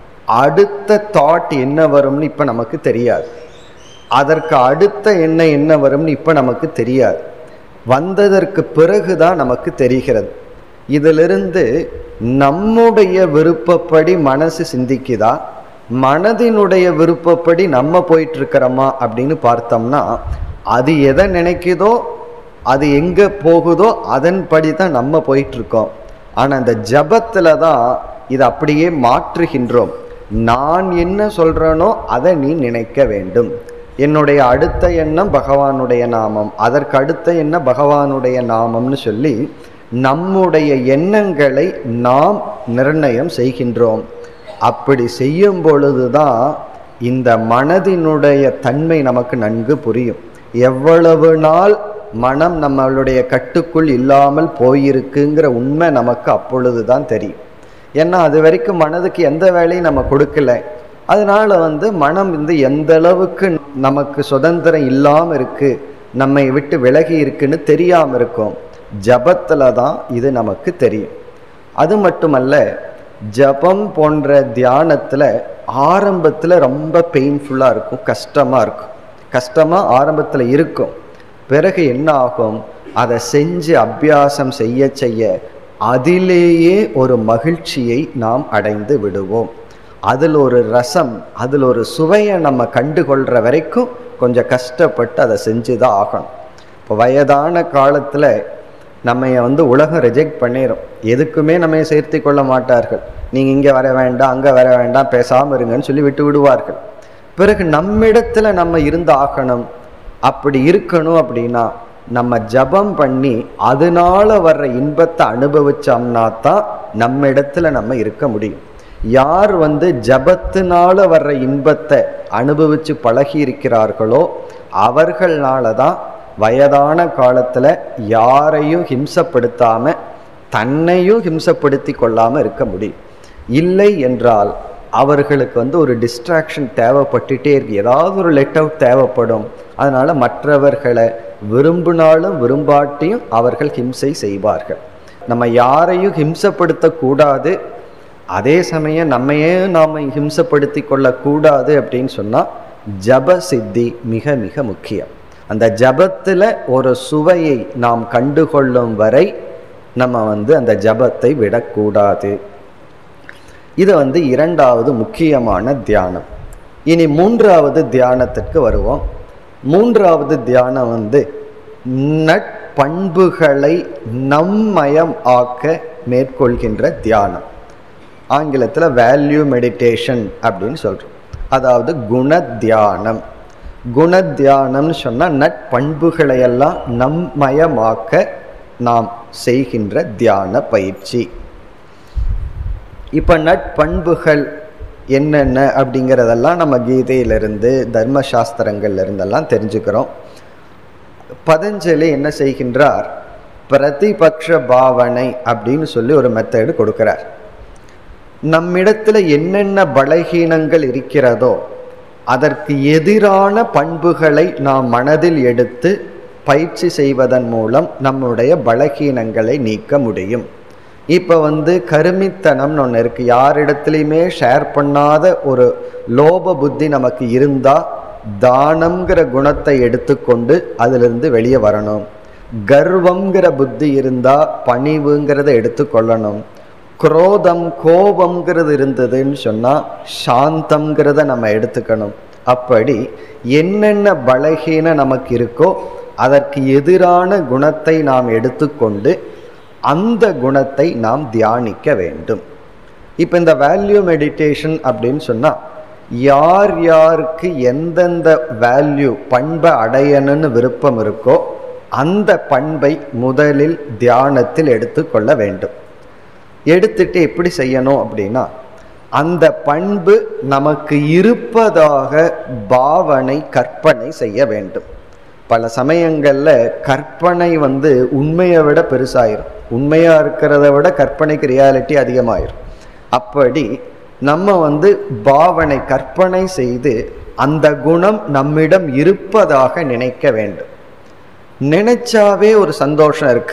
அடுத்த தாட் என்ன வரும்னு இப்போ நமக்கு தெரியாது அதற்கு அடுத்த என்ன என்ன வரும்னு இப்போ நமக்கு தெரியாது வந்ததற்கு பிறகுதான் நமக்கு தெரிகிறது இதிலிருந்து நம்முடைய விருப்பப்படி மனசு சிந்திக்குதா மனதினுடைய விருப்பப்படி நம்ம போயிட்டு இருக்கிறோமா அப்படின்னு பார்த்தோம்னா அது எதை நினைக்குதோ அது எங்கே போகுதோ அதன்படி தான் நம்ம போயிட்டு இருக்கோம் ஆனால் அந்த ஜபத்தில் தான் இதை அப்படியே மாற்றுகின்றோம் நான் என்ன சொல்கிறேனோ அதை நீ நினைக்க வேண்டும் என்னுடைய அடுத்த எண்ணம் பகவானுடைய நாமம் அதற்கு அடுத்த எண்ணம் பகவானுடைய நாமம்னு சொல்லி நம்முடைய எண்ணங்களை நாம் நிர்ணயம் செய்கின்றோம் அப்படி செய்யும் பொழுதுதான் இந்த மனதினுடைய தன்மை நமக்கு நன்கு புரியும் எவ்வளவு நாள் மனம் நம்மளுடைய கட்டுக்குள் இல்லாமல் போயிருக்குங்கிற உண்மை நமக்கு அப்பொழுது தான் தெரியும் ஏன்னா அது வரைக்கும் மனதுக்கு எந்த வேலையும் நம்ம கொடுக்கல அதனால வந்து மனம் வந்து எந்த அளவுக்கு நமக்கு சுதந்திரம் இல்லாமல் இருக்கு நம்மை விட்டு விலகி இருக்குன்னு தெரியாமல் இருக்கும் ஜபத்தில் தான் இது நமக்கு தெரியும் அது மட்டுமல்ல ஜபம் போன்ற தியானத்தில் ஆரம்பத்தில் ரொம்ப பெயின்ஃபுல்லாக இருக்கும் கஷ்டமாக இருக்கும் கஷ்டமாக ஆரம்பத்தில் இருக்கும் பிறகு என்ன ஆகும் அதை செஞ்சு அபியாசம் செய்ய செய்ய அதிலேயே ஒரு மகிழ்ச்சியை நாம் அடைந்து விடுவோம் அதில் ஒரு ரசம் அதில் ஒரு சுவையை நம்ம கண்டுகொள்கிற வரைக்கும் கொஞ்சம் கஷ்டப்பட்டு அதை செஞ்சு தான் ஆகணும் இப்போ வயதான காலத்தில் நம்ம வந்து உலகம் ரிஜெக்ட் பண்ணிடும் எதுக்குமே நம்ம சேர்த்து கொள்ள மாட்டார்கள் நீங்கள் இங்கே வர வேண்டாம் அங்கே வர வேண்டாம் பேசாமல் இருங்கன்னு சொல்லி விட்டு விடுவார்கள் பிறகு நம்மிடத்துல நம்ம இருந்து ஆகணும் அப்படி இருக்கணும் அப்படின்னா நம்ம ஜபம் பண்ணி அதனால வர்ற இன்பத்தை அனுபவிச்சோம்னா தான் நம்ம இடத்துல நம்ம இருக்க முடியும் யார் வந்து ஜபத்தினால வர்ற இன்பத்தை அனுபவிச்சு பழகி இருக்கிறார்களோ அவர்களால தான் வயதான காலத்துல யாரையும் ஹிம்சப்படுத்தாம தன்னையும் ஹிம்சப்படுத்தி கொள்ளாம இருக்க முடியும் இல்லை என்றால் அவர்களுக்கு வந்து ஒரு டிஸ்ட்ராக்ஷன் தேவைப்பட்டுட்டே இருக்கு ஏதாவது ஒரு லெட் அவுட் தேவைப்படும் அதனால மற்றவர்களை விரும்பினாலும் விரும்பாட்டியும் அவர்கள் ஹிம்சை செய்வார்கள் நம்ம யாரையும் ஹிம்சப்படுத்தக்கூடாது அதே சமயம் நம்மையே நாம் ஹிம்சப்படுத்தி கொள்ளக்கூடாது அப்படின்னு சொன்னால் ஜப சித்தி மிக மிக முக்கியம் அந்த ஜபத்தில் ஒரு சுவையை நாம் கண்டுகொள்ளும் வரை நம்ம வந்து அந்த ஜபத்தை விடக்கூடாது இது வந்து இரண்டாவது முக்கியமான தியானம் இனி மூன்றாவது தியானத்திற்கு வருவோம் மூன்றாவது தியானம் வந்து நட்பண்புகளை நம்மயம் ஆக்க மேற்கொள்கின்ற தியானம் ஆங்கிலத்தில் வேல்யூ மெடிடேஷன் அப்படின்னு சொல்கிறோம் அதாவது குண தியானம் குண தியானம்னு சொன்னால் நட்பண்புகளையெல்லாம் நம்மயமாக்க நாம் செய்கின்ற தியான பயிற்சி இப்போ நட்பண்புகள் என்னென்ன அப்படிங்கிறதெல்லாம் நம்ம கீதையிலிருந்து தர்மசாஸ்திரங்கள்ல இருந்தெல்லாம் தெரிஞ்சுக்கிறோம் பதஞ்சலி என்ன செய்கின்றார் பிரதிபக்ஷ பாவனை அப்படின்னு சொல்லி ஒரு மெத்தடு கொடுக்கிறார் நம்மிடத்துல என்னென்ன பலகீனங்கள் இருக்கிறதோ அதற்கு எதிரான பண்புகளை நாம் மனதில் எடுத்து பயிற்சி செய்வதன் மூலம் நம்முடைய பலகீனங்களை நீக்க முடியும் இப்போ வந்து கருமித்தனம்னு ஒன்று இருக்குது யாரிடத்துலையுமே ஷேர் பண்ணாத ஒரு லோப புத்தி நமக்கு இருந்தால் தானம்ங்கிற குணத்தை எடுத்துக்கொண்டு அதிலிருந்து வெளியே வரணும் கர்வம்ங்கிற புத்தி இருந்தால் பணிவுங்கிறத எடுத்துக்கொள்ளணும் குரோதம் கோபம்ங்கிறது இருந்ததுன்னு சொன்னால் சாந்தம்ங்கிறத நம்ம எடுத்துக்கணும் அப்படி என்னென்ன பலகீனம் நமக்கு இருக்கோ அதற்கு எதிரான குணத்தை நாம் எடுத்துக்கொண்டு அந்த குணத்தை நாம் தியானிக்க வேண்டும் இப்போ இந்த வேல்யூ மெடிடேஷன் அப்படின்னு சொன்னால் யார் யாருக்கு எந்தெந்த வேல்யூ பண்பை அடையணும்னு விருப்பம் இருக்கோ அந்த பண்பை முதலில் தியானத்தில் எடுத்துக்கொள்ள வேண்டும் எடுத்துட்டு எப்படி செய்யணும் அப்படின்னா அந்த பண்பு நமக்கு இருப்பதாக பாவனை கற்பனை செய்ய வேண்டும் பல சமயங்களில் கற்பனை வந்து உண்மையை விட பெருசாயிரும் உண்மையாக இருக்கிறத விட கற்பனைக்கு ரியாலிட்டி அதிகமாயிரும் அப்படி நம்ம வந்து பாவனை கற்பனை செய்து அந்த குணம் நம்மிடம் இருப்பதாக நினைக்க வேண்டும் நினைச்சாவே ஒரு சந்தோஷம் இருக்கு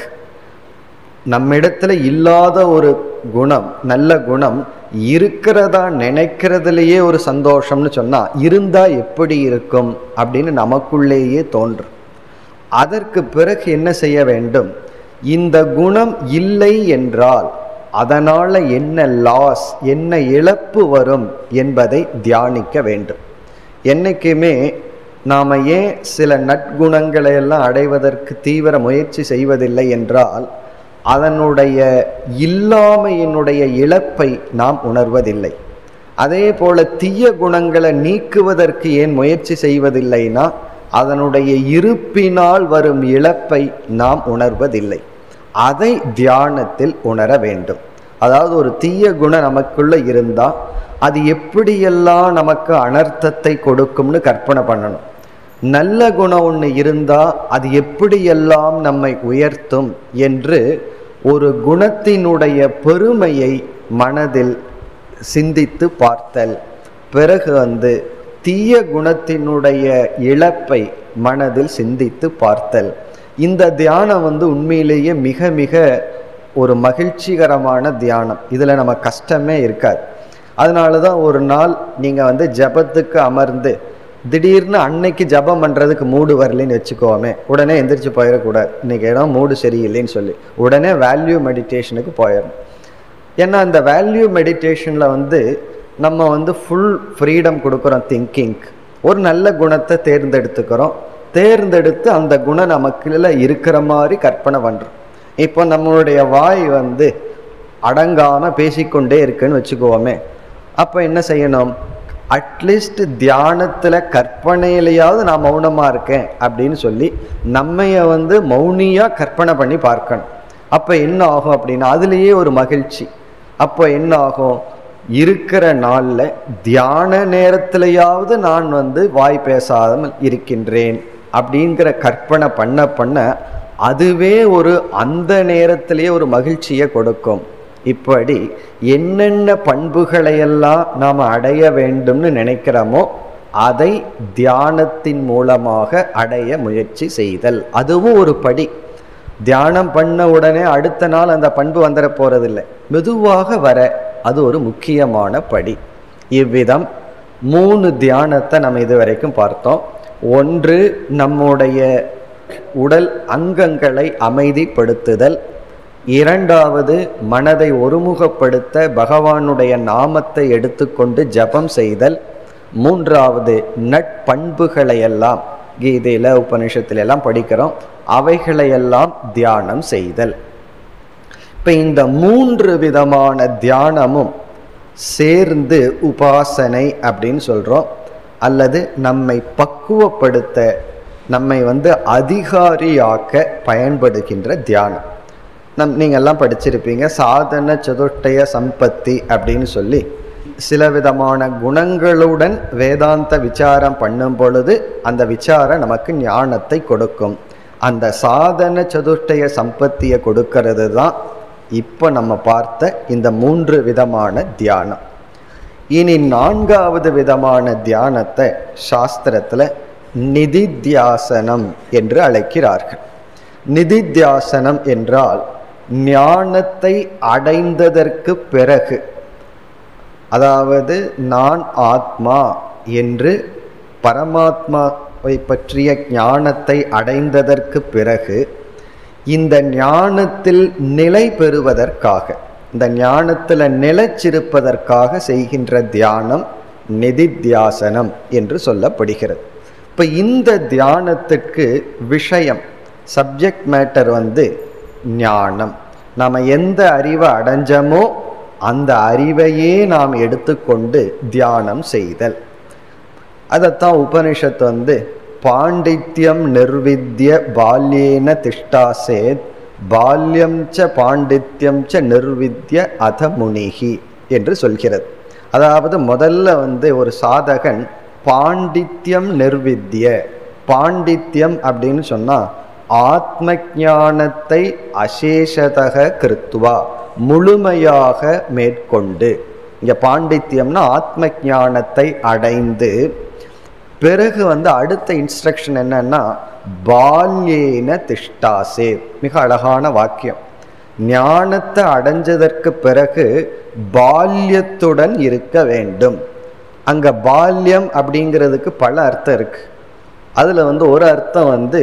நம்மிடத்துல இல்லாத ஒரு குணம் நல்ல குணம் இருக்கிறதா நினைக்கிறதுலையே ஒரு சந்தோஷம்னு சொன்னா இருந்தா எப்படி இருக்கும் அப்படின்னு நமக்குள்ளேயே தோன்றும் அதற்கு பிறகு என்ன செய்ய வேண்டும் இந்த குணம் இல்லை என்றால் அதனால என்ன லாஸ் என்ன இழப்பு வரும் என்பதை தியானிக்க வேண்டும் என்னைக்குமே நாம் ஏன் சில நற்குணங்களை எல்லாம் அடைவதற்கு தீவிர முயற்சி செய்வதில்லை என்றால் அதனுடைய இல்லாமையினுடைய இழப்பை நாம் உணர்வதில்லை அதே போல தீய குணங்களை நீக்குவதற்கு ஏன் முயற்சி செய்வதில்லைனா அதனுடைய இருப்பினால் வரும் இழப்பை நாம் உணர்வதில்லை அதை தியானத்தில் உணர வேண்டும் அதாவது ஒரு தீய குணம் நமக்குள்ள இருந்தா அது எப்படியெல்லாம் நமக்கு அனர்த்தத்தை கொடுக்கும்னு கற்பனை பண்ணணும் நல்ல குணம் ஒன்று இருந்தா அது எப்படியெல்லாம் நம்மை உயர்த்தும் என்று ஒரு குணத்தினுடைய பெருமையை மனதில் சிந்தித்து பார்த்தல் பிறகு வந்து தீய குணத்தினுடைய இழப்பை மனதில் சிந்தித்து பார்த்தல் இந்த தியானம் வந்து உண்மையிலேயே மிக மிக ஒரு மகிழ்ச்சிகரமான தியானம் இதில் நம்ம கஷ்டமே இருக்காது அதனால தான் ஒரு நாள் நீங்கள் வந்து ஜபத்துக்கு அமர்ந்து திடீர்னு அன்னைக்கு ஜபம் பண்ணுறதுக்கு மூடு வரலைன்னு வச்சுக்கோமே உடனே எந்திரிச்சு போயிடக்கூடாது இன்னைக்கு இடம் மூடு சரியில்லைன்னு சொல்லி உடனே வேல்யூ மெடிடேஷனுக்கு போயிடணும் ஏன்னா அந்த வேல்யூ மெடிடேஷனில் வந்து நம்ம வந்து ஃபுல் ஃப்ரீடம் கொடுக்குறோம் திங்கிங் ஒரு நல்ல குணத்தை தேர்ந்தெடுத்துக்கிறோம் தேர்ந்தெடுத்து அந்த குணம் நமக்குள்ள இருக்கிற மாதிரி கற்பனை பண்ணுறோம் இப்போ நம்மளுடைய வாய் வந்து அடங்காமல் பேசிக்கொண்டே இருக்குன்னு வச்சுக்குவோமே அப்போ என்ன செய்யணும் அட்லீஸ்ட் தியானத்தில் கற்பனையிலையாவது நான் மௌனமாக இருக்கேன் அப்படின்னு சொல்லி நம்மைய வந்து மௌனியாக கற்பனை பண்ணி பார்க்கணும் அப்போ என்ன ஆகும் அப்படின்னா அதுலேயே ஒரு மகிழ்ச்சி அப்போ என்ன ஆகும் இருக்கிற நாளில் தியான நேரத்திலையாவது நான் வந்து வாய் பேசாமல் இருக்கின்றேன் அப்படிங்கிற கற்பனை பண்ண பண்ண அதுவே ஒரு அந்த நேரத்திலேயே ஒரு மகிழ்ச்சியை கொடுக்கும் இப்படி என்னென்ன பண்புகளையெல்லாம் நாம் அடைய வேண்டும்னு நினைக்கிறோமோ அதை தியானத்தின் மூலமாக அடைய முயற்சி செய்தல் அதுவும் ஒரு படி தியானம் பண்ண உடனே அடுத்த நாள் அந்த பண்பு வந்துட போறதில்லை மெதுவாக வர அது ஒரு முக்கியமான படி இவ்விதம் மூணு தியானத்தை நம்ம இதுவரைக்கும் பார்த்தோம் ஒன்று நம்முடைய உடல் அங்கங்களை அமைதிப்படுத்துதல் இரண்டாவது மனதை ஒருமுகப்படுத்த பகவானுடைய நாமத்தை எடுத்துக்கொண்டு ஜபம் செய்தல் மூன்றாவது நட்பண்புகளையெல்லாம் கீதையில உபனிஷத்துல எல்லாம் படிக்கிறோம் அவைகளையெல்லாம் தியானம் செய்தல் இப்ப இந்த மூன்று விதமான தியானமும் சேர்ந்து உபாசனை அப்படின்னு சொல்றோம் அல்லது நம்மை பக்குவப்படுத்த நம்மை வந்து அதிகாரியாக்க பயன்படுகின்ற தியானம் நம் நீங்கள்லாம் படிச்சிருப்பீங்க சாதன சதுஷ்டய சம்பத்தி அப்படின்னு சொல்லி சில விதமான குணங்களுடன் வேதாந்த விசாரம் பண்ணும் பொழுது அந்த விசாரம் நமக்கு ஞானத்தை கொடுக்கும் அந்த சாதன சதுஷ்டய சம்பத்தியை கொடுக்கிறது தான் இப்போ நம்ம பார்த்த இந்த மூன்று விதமான தியானம் இனி நான்காவது விதமான தியானத்தை சாஸ்திரத்தில் நிதித்தியாசனம் என்று அழைக்கிறார்கள் நிதித்தியாசனம் என்றால் ஞானத்தை அடைந்ததற்கு பிறகு அதாவது நான் ஆத்மா என்று பரமாத்மாவை பற்றிய ஞானத்தை அடைந்ததற்கு பிறகு இந்த ஞானத்தில் நிலை பெறுவதற்காக இந்த ஞானத்தில் நிலைச்சிருப்பதற்காக செய்கின்ற தியானம் நிதித்தியாசனம் என்று சொல்லப்படுகிறது இப்போ இந்த தியானத்துக்கு விஷயம் சப்ஜெக்ட் மேட்டர் வந்து ஞானம் நாம் எந்த அறிவை அடைஞ்சமோ அந்த அறிவையே நாம் எடுத்துக்கொண்டு தியானம் செய்தல் அதைத்தான் உபனிஷத்து வந்து பாண்டித்யம் நிர்வித்ய பால்யேன திஷ்டாசேத் பால்யம் ச பாண்டித்யம் ச நிர்வித்ய அத முனிகி என்று சொல்கிறது அதாவது முதல்ல வந்து ஒரு சாதகன் பாண்டித்யம் நிர்வித்ய பாண்டித்யம் அப்படின்னு சொன்னால் ஆத்ம ஞானத்தை அசேஷதக கிருத்துவா முழுமையாக மேற்கொண்டு இங்கே பாண்டித்யம்னா ஆத்ம ஞானத்தை அடைந்து பிறகு வந்து அடுத்த இன்ஸ்ட்ரக்ஷன் என்னன்னா பால்யேன திஷ்டாசே மிக அழகான வாக்கியம் ஞானத்தை அடைஞ்சதற்கு பிறகு பால்யத்துடன் இருக்க வேண்டும் அங்க பால்யம் அப்படிங்கிறதுக்கு பல அர்த்தம் இருக்கு அதுல வந்து ஒரு அர்த்தம் வந்து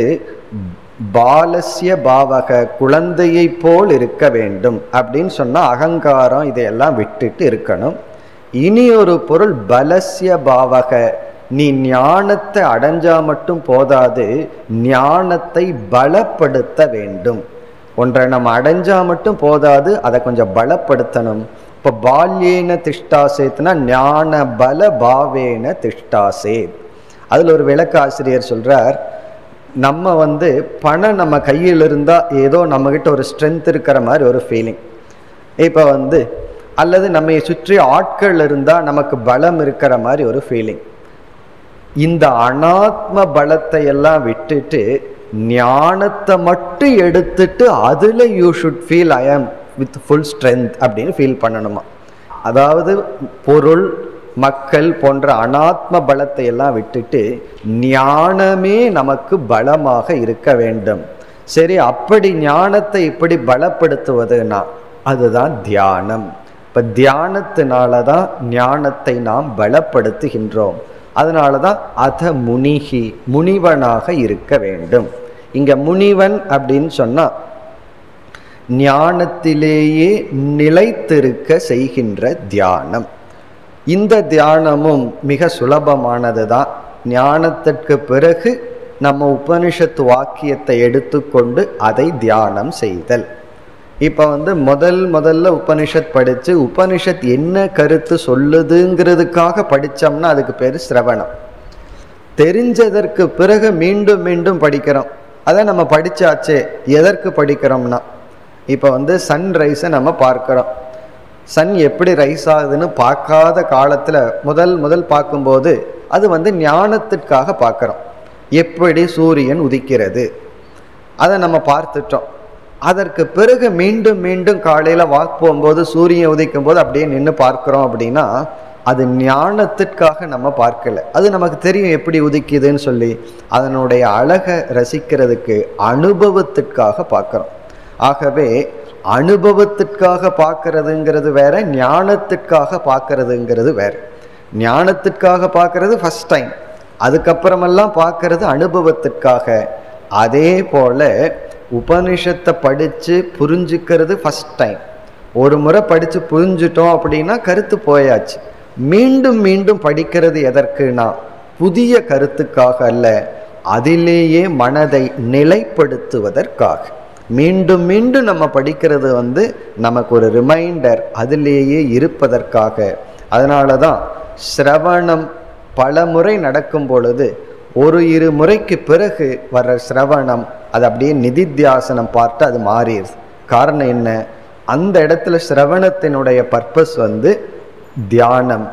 பாலசிய பாவக குழந்தையை போல் இருக்க வேண்டும் அப்படின்னு சொன்னா அகங்காரம் இதையெல்லாம் விட்டுட்டு இருக்கணும் இனி ஒரு பொருள் பலசிய பாவக நீ ஞானத்தை அடைஞ்சா மட்டும் போதாது ஞானத்தை பலப்படுத்த வேண்டும் ஒன்றை நம்ம அடைஞ்சா மட்டும் போதாது அதை கொஞ்சம் பலப்படுத்தணும் இப்போ பால்யேன திஷ்டாசேத்னா ஞான பல பாவேன திஷ்டாசேத் அதில் ஒரு விளக்க ஆசிரியர் சொல்றார் நம்ம வந்து பணம் நம்ம கையில் இருந்தால் ஏதோ நம்மக்கிட்ட ஒரு ஸ்ட்ரென்த் இருக்கிற மாதிரி ஒரு ஃபீலிங் இப்போ வந்து அல்லது நம்மை சுற்றி ஆட்கள் இருந்தால் நமக்கு பலம் இருக்கிற மாதிரி ஒரு ஃபீலிங் இந்த அனாத்ம பலத்தை எல்லாம் விட்டுட்டு ஞானத்தை மட்டும் எடுத்துட்டு அதில் you should feel I am with full strength அப்படின்னு ஃபீல் பண்ணணுமா அதாவது பொருள் மக்கள் போன்ற அனாத்ம பலத்தை எல்லாம் விட்டுட்டு ஞானமே நமக்கு பலமாக இருக்க வேண்டும் சரி அப்படி ஞானத்தை இப்படி பலப்படுத்துவதுனா அதுதான் தியானம் இப்போ தியானத்தினால தான் ஞானத்தை நாம் பலப்படுத்துகின்றோம் அதனால தான் அத முனிகி முனிவனாக இருக்க வேண்டும் இங்க முனிவன் அப்படின்னு சொன்னா ஞானத்திலேயே நிலைத்திருக்க செய்கின்ற தியானம் இந்த தியானமும் மிக சுலபமானது தான் ஞானத்திற்கு பிறகு நம்ம உபனிஷத்து வாக்கியத்தை எடுத்துக்கொண்டு அதை தியானம் செய்தல் இப்போ வந்து முதல் முதல்ல உபனிஷத் படித்து உபனிஷத் என்ன கருத்து சொல்லுதுங்கிறதுக்காக படித்தோம்னா அதுக்கு பேர் சிரவணம் தெரிஞ்சதற்கு பிறகு மீண்டும் மீண்டும் படிக்கிறோம் அதை நம்ம படித்தாச்சே எதற்கு படிக்கிறோம்னா இப்போ வந்து சன் ரைஸை நம்ம பார்க்குறோம் சன் எப்படி ரைஸ் ஆகுதுன்னு பார்க்காத காலத்தில் முதல் முதல் பார்க்கும்போது அது வந்து ஞானத்திற்காக பார்க்குறோம் எப்படி சூரியன் உதிக்கிறது அதை நம்ம பார்த்துட்டோம் அதற்கு பிறகு மீண்டும் மீண்டும் காலையில் வாக் போகும்போது சூரியன் உதிக்கும் போது அப்படியே நின்று பார்க்குறோம் அப்படின்னா அது ஞானத்திற்காக நம்ம பார்க்கல அது நமக்கு தெரியும் எப்படி உதிக்குதுன்னு சொல்லி அதனுடைய அழகை ரசிக்கிறதுக்கு அனுபவத்திற்காக பார்க்குறோம் ஆகவே அனுபவத்திற்காக பார்க்கறதுங்கிறது வேற ஞானத்திற்காக பார்க்கறதுங்கிறது வேற ஞானத்திற்காக பார்க்கறது ஃபஸ்ட் டைம் அதுக்கப்புறமெல்லாம் பார்க்கறது அனுபவத்திற்காக அதே போல உபனிஷத்தை படித்து புரிஞ்சுக்கிறது ஃபஸ்ட் டைம் ஒரு முறை படித்து புரிஞ்சிட்டோம் அப்படின்னா கருத்து போயாச்சு மீண்டும் மீண்டும் படிக்கிறது எதற்குனா புதிய கருத்துக்காக அல்ல அதிலேயே மனதை நிலைப்படுத்துவதற்காக மீண்டும் மீண்டும் நம்ம படிக்கிறது வந்து நமக்கு ஒரு ரிமைண்டர் அதிலேயே இருப்பதற்காக அதனால தான் சிரவணம் பல முறை நடக்கும் பொழுது ஒரு இரு முறைக்கு பிறகு வர்ற சிரவணம் அது அப்படியே நிதித்தியாசனம் பார்த்து அது மாறிடுது காரணம் என்ன அந்த இடத்துல சிரவணத்தினுடைய பர்பஸ் வந்து தியானம்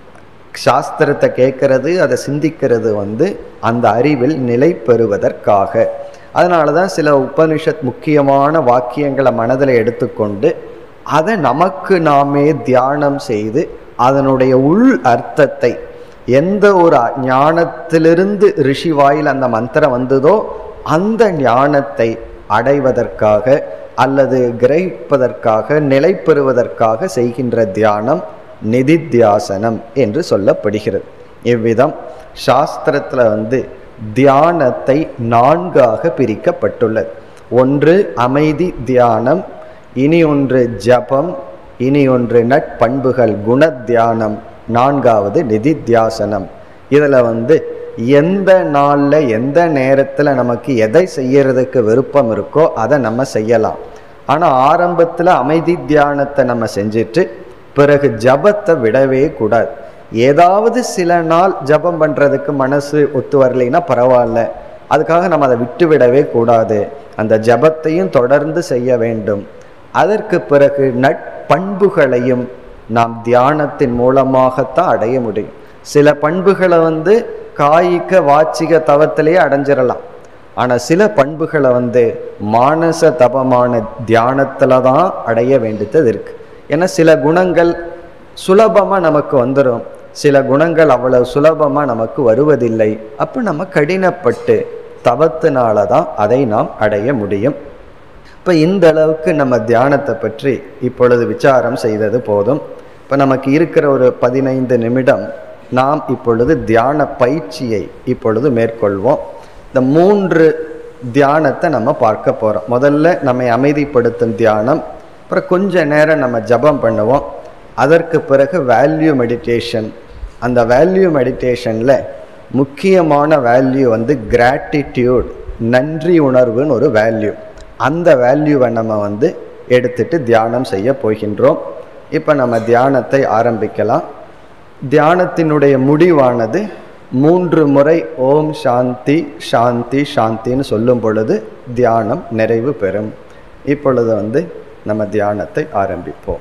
சாஸ்திரத்தை கேட்கறது அதை சிந்திக்கிறது வந்து அந்த அறிவில் நிலை பெறுவதற்காக அதனால தான் சில உபனிஷத் முக்கியமான வாக்கியங்களை மனதில் எடுத்துக்கொண்டு அதை நமக்கு நாமே தியானம் செய்து அதனுடைய உள் அர்த்தத்தை எந்த ஒரு ஞானத்திலிருந்து ரிஷி வாயில் அந்த மந்திரம் வந்ததோ அந்த ஞானத்தை அடைவதற்காக அல்லது கிரகிப்பதற்காக நிலை பெறுவதற்காக செய்கின்ற தியானம் நிதித்தியாசனம் என்று சொல்லப்படுகிறது இவ்விதம் சாஸ்திரத்தில் வந்து தியானத்தை நான்காக பிரிக்கப்பட்டுள்ளது ஒன்று அமைதி தியானம் இனி ஒன்று ஜபம் இனி ஒன்று நட்பண்புகள் குண தியானம் நான்காவது நிதித்தியாசனம் இதில் வந்து எந்த நாளில் எந்த நேரத்தில் நமக்கு எதை செய்யறதுக்கு விருப்பம் இருக்கோ அதை நம்ம செய்யலாம் ஆனால் ஆரம்பத்தில் அமைதி தியானத்தை நம்ம செஞ்சுட்டு பிறகு ஜபத்தை விடவே கூடாது ஏதாவது சில நாள் ஜபம் பண்ணுறதுக்கு மனசு ஒத்து வரலைன்னா பரவாயில்ல அதுக்காக நம்ம அதை விட்டு விடவே கூடாது அந்த ஜபத்தையும் தொடர்ந்து செய்ய வேண்டும் அதற்கு பிறகு நட்பண்புகளையும் நாம் தியானத்தின் மூலமாகத்தான் அடைய முடியும் சில பண்புகளை வந்து காய்க வாச்சிக தவத்திலேயே அடைஞ்சிடலாம் ஆனால் சில பண்புகளை வந்து மானச தபமான தியானத்தில் தான் அடைய வேண்டியது இருக்கு ஏன்னா சில குணங்கள் சுலபமாக நமக்கு வந்துடும் சில குணங்கள் அவ்வளவு சுலபமாக நமக்கு வருவதில்லை அப்போ நம்ம கடினப்பட்டு தவத்தினால தான் அதை நாம் அடைய முடியும் இப்போ இந்த அளவுக்கு நம்ம தியானத்தை பற்றி இப்பொழுது விசாரம் செய்தது போதும் இப்போ நமக்கு இருக்கிற ஒரு பதினைந்து நிமிடம் நாம் இப்பொழுது தியான பயிற்சியை இப்பொழுது மேற்கொள்வோம் இந்த மூன்று தியானத்தை நம்ம பார்க்க போகிறோம் முதல்ல நம்மை அமைதிப்படுத்தும் தியானம் அப்புறம் கொஞ்ச நேரம் நம்ம ஜபம் பண்ணுவோம் அதற்கு பிறகு வேல்யூ மெடிடேஷன் அந்த வேல்யூ மெடிடேஷனில் முக்கியமான வேல்யூ வந்து கிராட்டிடியூட் நன்றி உணர்வுன்னு ஒரு வேல்யூ அந்த வேல்யூவை நம்ம வந்து எடுத்துட்டு தியானம் செய்ய போகின்றோம் இப்போ நம்ம தியானத்தை ஆரம்பிக்கலாம் தியானத்தினுடைய முடிவானது மூன்று முறை ஓம் சாந்தி சாந்தி சாந்தின்னு சொல்லும் பொழுது தியானம் நிறைவு பெறும் இப்பொழுது வந்து நம்ம தியானத்தை ஆரம்பிப்போம்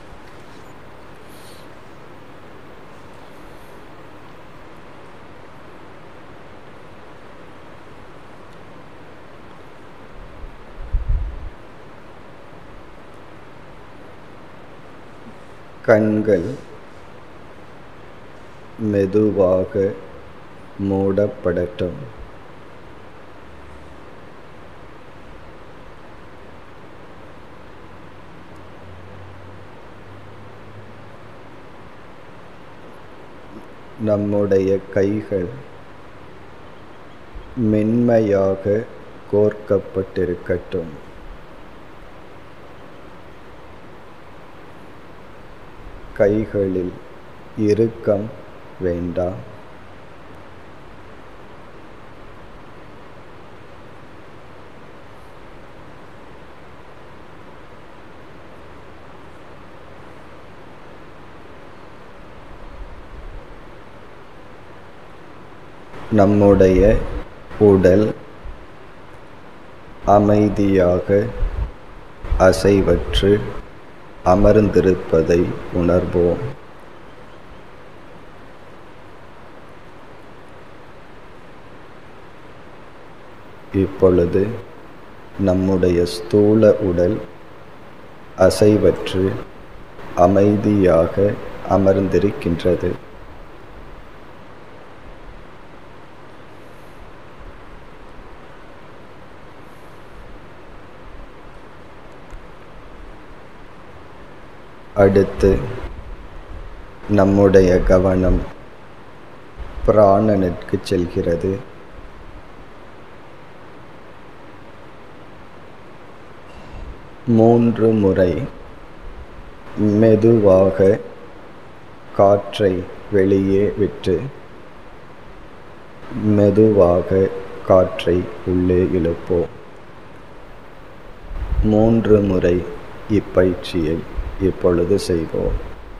கண்கள் மெதுவாக மூடப்படட்டும் நம்முடைய கைகள் மென்மையாக கோர்க்கப்பட்டிருக்கட்டும் கைகளில் இறுக்கம் வேண்டாம் நம்முடைய உடல் அமைதியாக அசைவற்று அமர்ந்திருப்பதை உணர்வோம் இப்பொழுது நம்முடைய ஸ்தூல உடல் அசைவற்று அமைதியாக அமர்ந்திருக்கின்றது அடுத்து நம்முடைய கவனம் பிராணனுக்கு செல்கிறது மூன்று முறை மெதுவாக காற்றை வெளியே விட்டு மெதுவாக காற்றை உள்ளே இழுப்போம் மூன்று முறை இப்பயிற்சியை இப்பொழுது செய்வோம்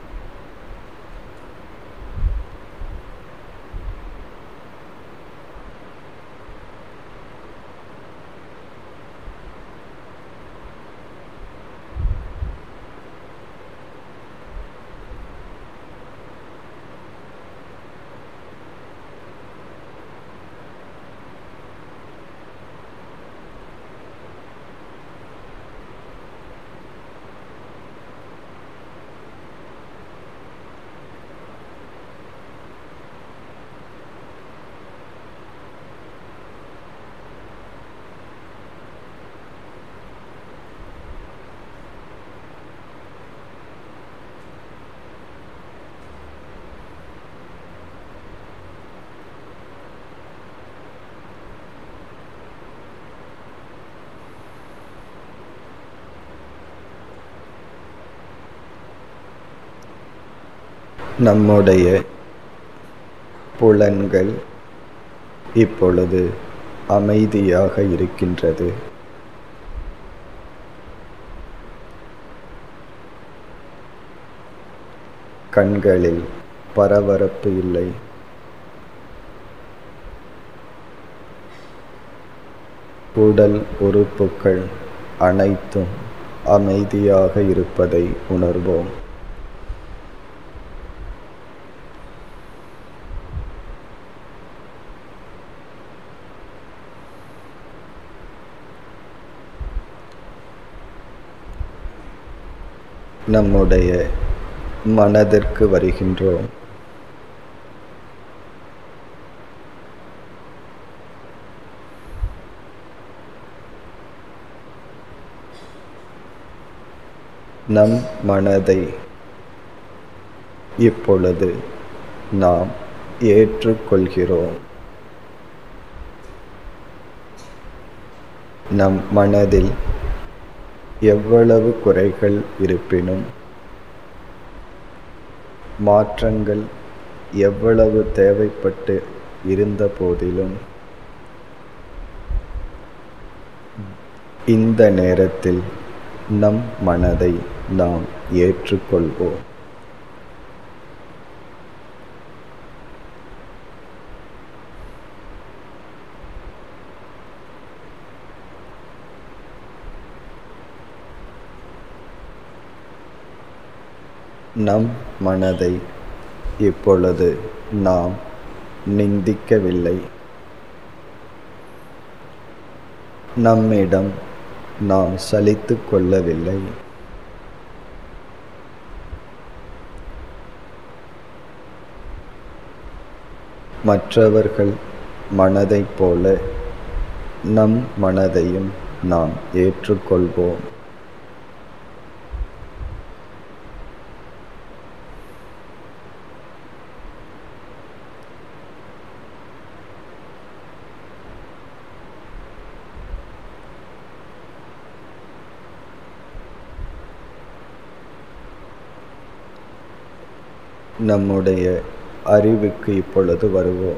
நம்முடைய புலன்கள் இப்பொழுது அமைதியாக இருக்கின்றது கண்களில் பரபரப்பு இல்லை உடல் உறுப்புகள் அனைத்தும் அமைதியாக இருப்பதை உணர்வோம் நம்முடைய மனதிற்கு வருகின்றோம் நம் மனதை இப்பொழுது நாம் ஏற்றுக்கொள்கிறோம் நம் மனதில் எவ்வளவு குறைகள் இருப்பினும் மாற்றங்கள் எவ்வளவு தேவைப்பட்டு இருந்த போதிலும் இந்த நேரத்தில் நம் மனதை நாம் ஏற்றுக்கொள்வோம் நம் மனதை இப்பொழுது நாம் நிந்திக்கவில்லை நம்மிடம் நாம் சலித்து கொள்ளவில்லை மற்றவர்கள் மனதைப் போல நம் மனதையும் நாம் ஏற்றுக்கொள்வோம் நம்முடைய அறிவுக்கு இப்பொழுது வருவோம்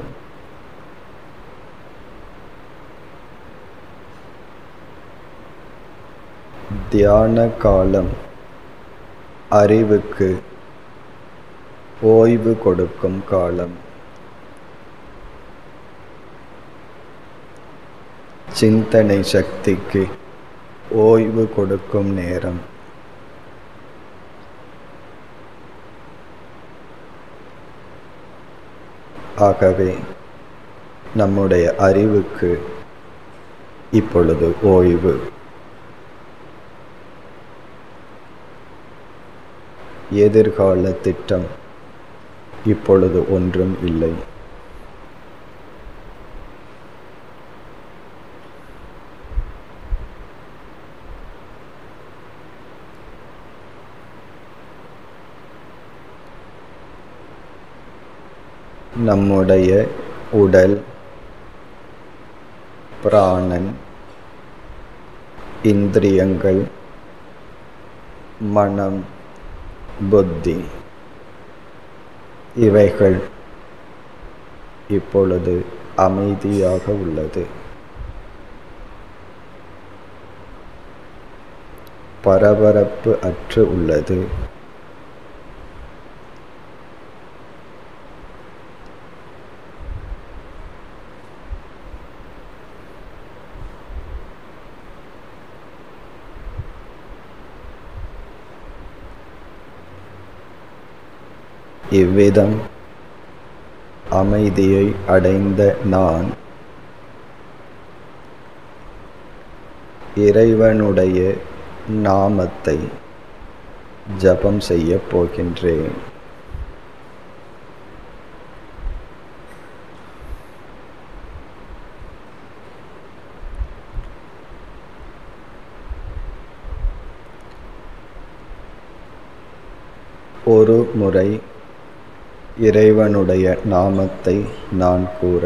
தியான காலம் அறிவுக்கு ஓய்வு கொடுக்கும் காலம் சிந்தனை சக்திக்கு ஓய்வு கொடுக்கும் நேரம் ஆகவே நம்முடைய அறிவுக்கு இப்பொழுது ஓய்வு எதிர்கால திட்டம் இப்பொழுது ஒன்றும் இல்லை நம்முடைய உடல் பிராணன் இந்திரியங்கள் மனம் புத்தி இவைகள் இப்பொழுது அமைதியாக உள்ளது பரபரப்பு அற்று உள்ளது இவ்விதம் அமைதியை அடைந்த நான் இறைவனுடைய நாமத்தை ஜபம் செய்யப் போகின்றேன் ஒரு முறை இறைவனுடைய நாமத்தை நான் கூற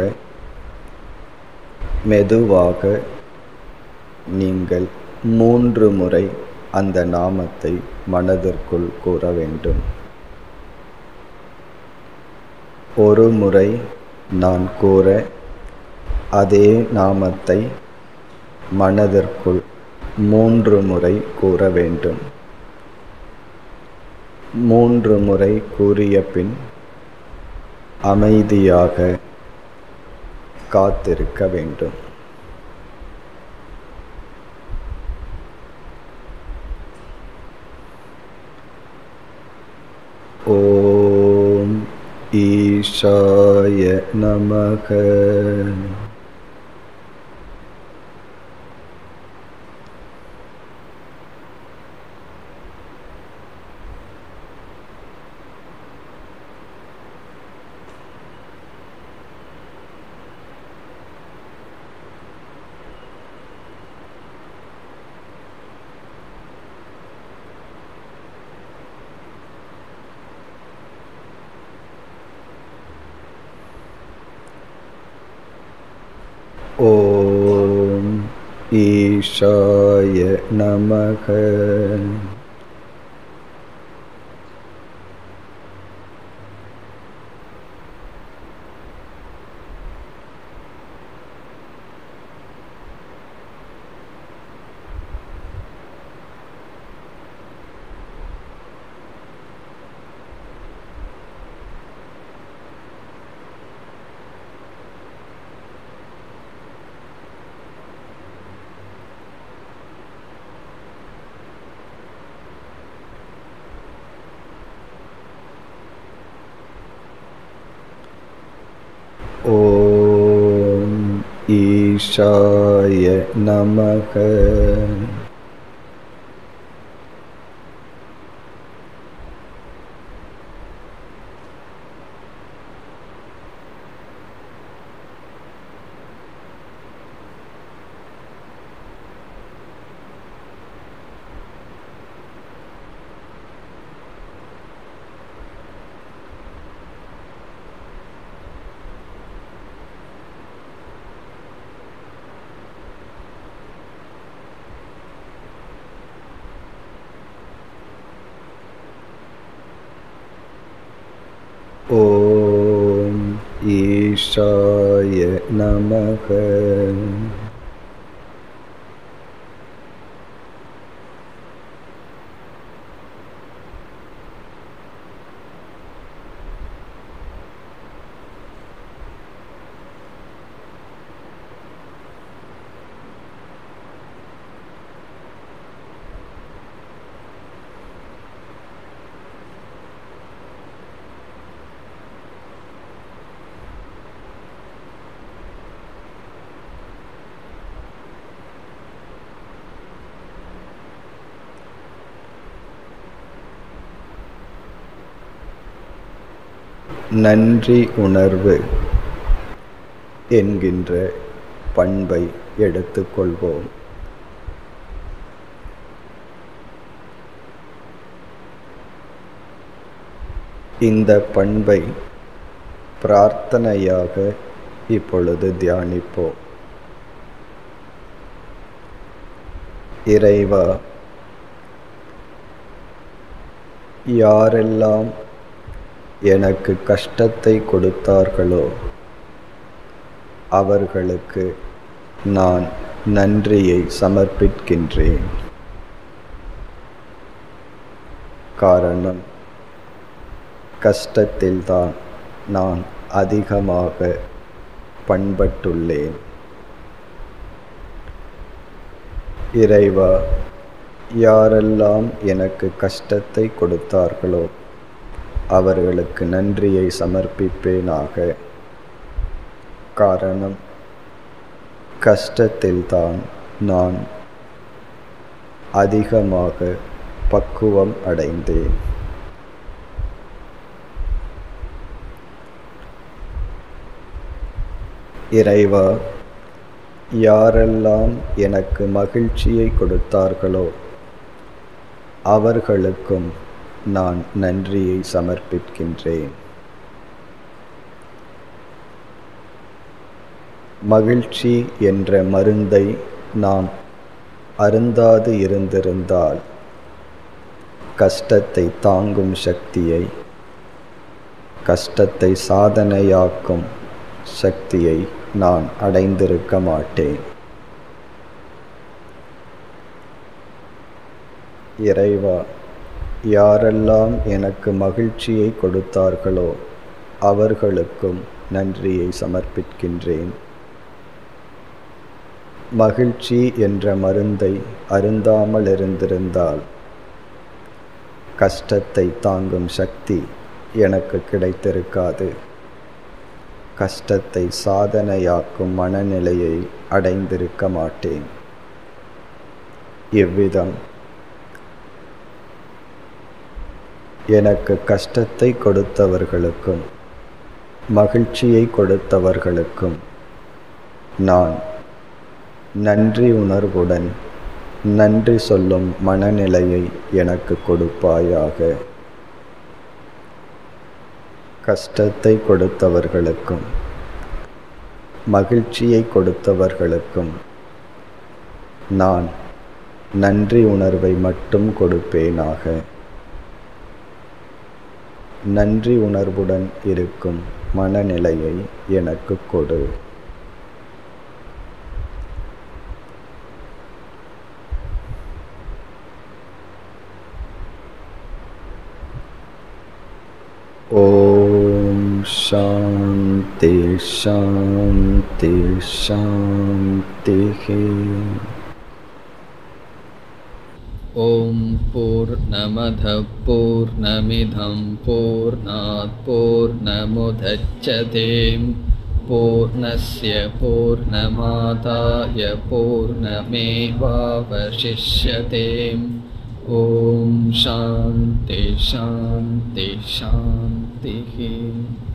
மெதுவாக நீங்கள் மூன்று முறை அந்த நாமத்தை மனதிற்குள் கூற வேண்டும் ஒரு முறை நான் கூற அதே நாமத்தை மனதிற்குள் மூன்று முறை கூற வேண்டும் மூன்று முறை கூறிய பின் அமைதியாக காத்திருக்க வேண்டும் ஓம் ஈஷாய நமக ॐ ईशाय नमः ॐ ईशाय नमः ॐ ईशाय नमः நன்றி உணர்வு என்கின்ற பண்பை எடுத்துக்கொள்வோம் இந்த பண்பை பிரார்த்தனையாக இப்பொழுது தியானிப்போம் இறைவா யாரெல்லாம் எனக்கு கஷ்டத்தை கொடுத்தார்களோ அவர்களுக்கு நான் நன்றியை சமர்ப்பிக்கின்றேன் காரணம் கஷ்டத்தில்தான் நான் அதிகமாக பண்பட்டுள்ளேன் இறைவா யாரெல்லாம் எனக்கு கஷ்டத்தை கொடுத்தார்களோ அவர்களுக்கு நன்றியை சமர்ப்பிப்பேனாக காரணம் கஷ்டத்தில்தான் நான் அதிகமாக பக்குவம் அடைந்தேன் இறைவா யாரெல்லாம் எனக்கு மகிழ்ச்சியை கொடுத்தார்களோ அவர்களுக்கும் நான் நன்றியை சமர்ப்பிக்கின்றேன் மகிழ்ச்சி என்ற மருந்தை நாம் அருந்தாது இருந்திருந்தால் கஷ்டத்தை தாங்கும் சக்தியை கஷ்டத்தை சாதனையாக்கும் சக்தியை நான் அடைந்திருக்க மாட்டேன் இறைவா யாரெல்லாம் எனக்கு மகிழ்ச்சியை கொடுத்தார்களோ அவர்களுக்கும் நன்றியை சமர்ப்பிக்கின்றேன் மகிழ்ச்சி என்ற மருந்தை அருந்தாமல் இருந்திருந்தால் கஷ்டத்தை தாங்கும் சக்தி எனக்கு கிடைத்திருக்காது கஷ்டத்தை சாதனையாக்கும் மனநிலையை அடைந்திருக்க மாட்டேன் இவ்விதம் எனக்கு கஷ்டத்தை கொடுத்தவர்களுக்கும் மகிழ்ச்சியை கொடுத்தவர்களுக்கும் நான் நன்றி உணர்வுடன் நன்றி சொல்லும் மனநிலையை எனக்கு கொடுப்பாயாக கஷ்டத்தை கொடுத்தவர்களுக்கும் மகிழ்ச்சியை கொடுத்தவர்களுக்கும் நான் நன்றி உணர்வை மட்டும் கொடுப்பேனாக நன்றி உணர்வுடன் இருக்கும் மனநிலையை எனக்கு கொடு ॐ शान्ति शान्ति शान्तिः
ॐ पूर्णमधः पूर्णमिधं पूर्णात् पूर्णमुदच्छते पूर्णस्य पूर्णमादाय पूर्णमेवावशिष्यते ॐ शान्ति शान्ति शान्तिः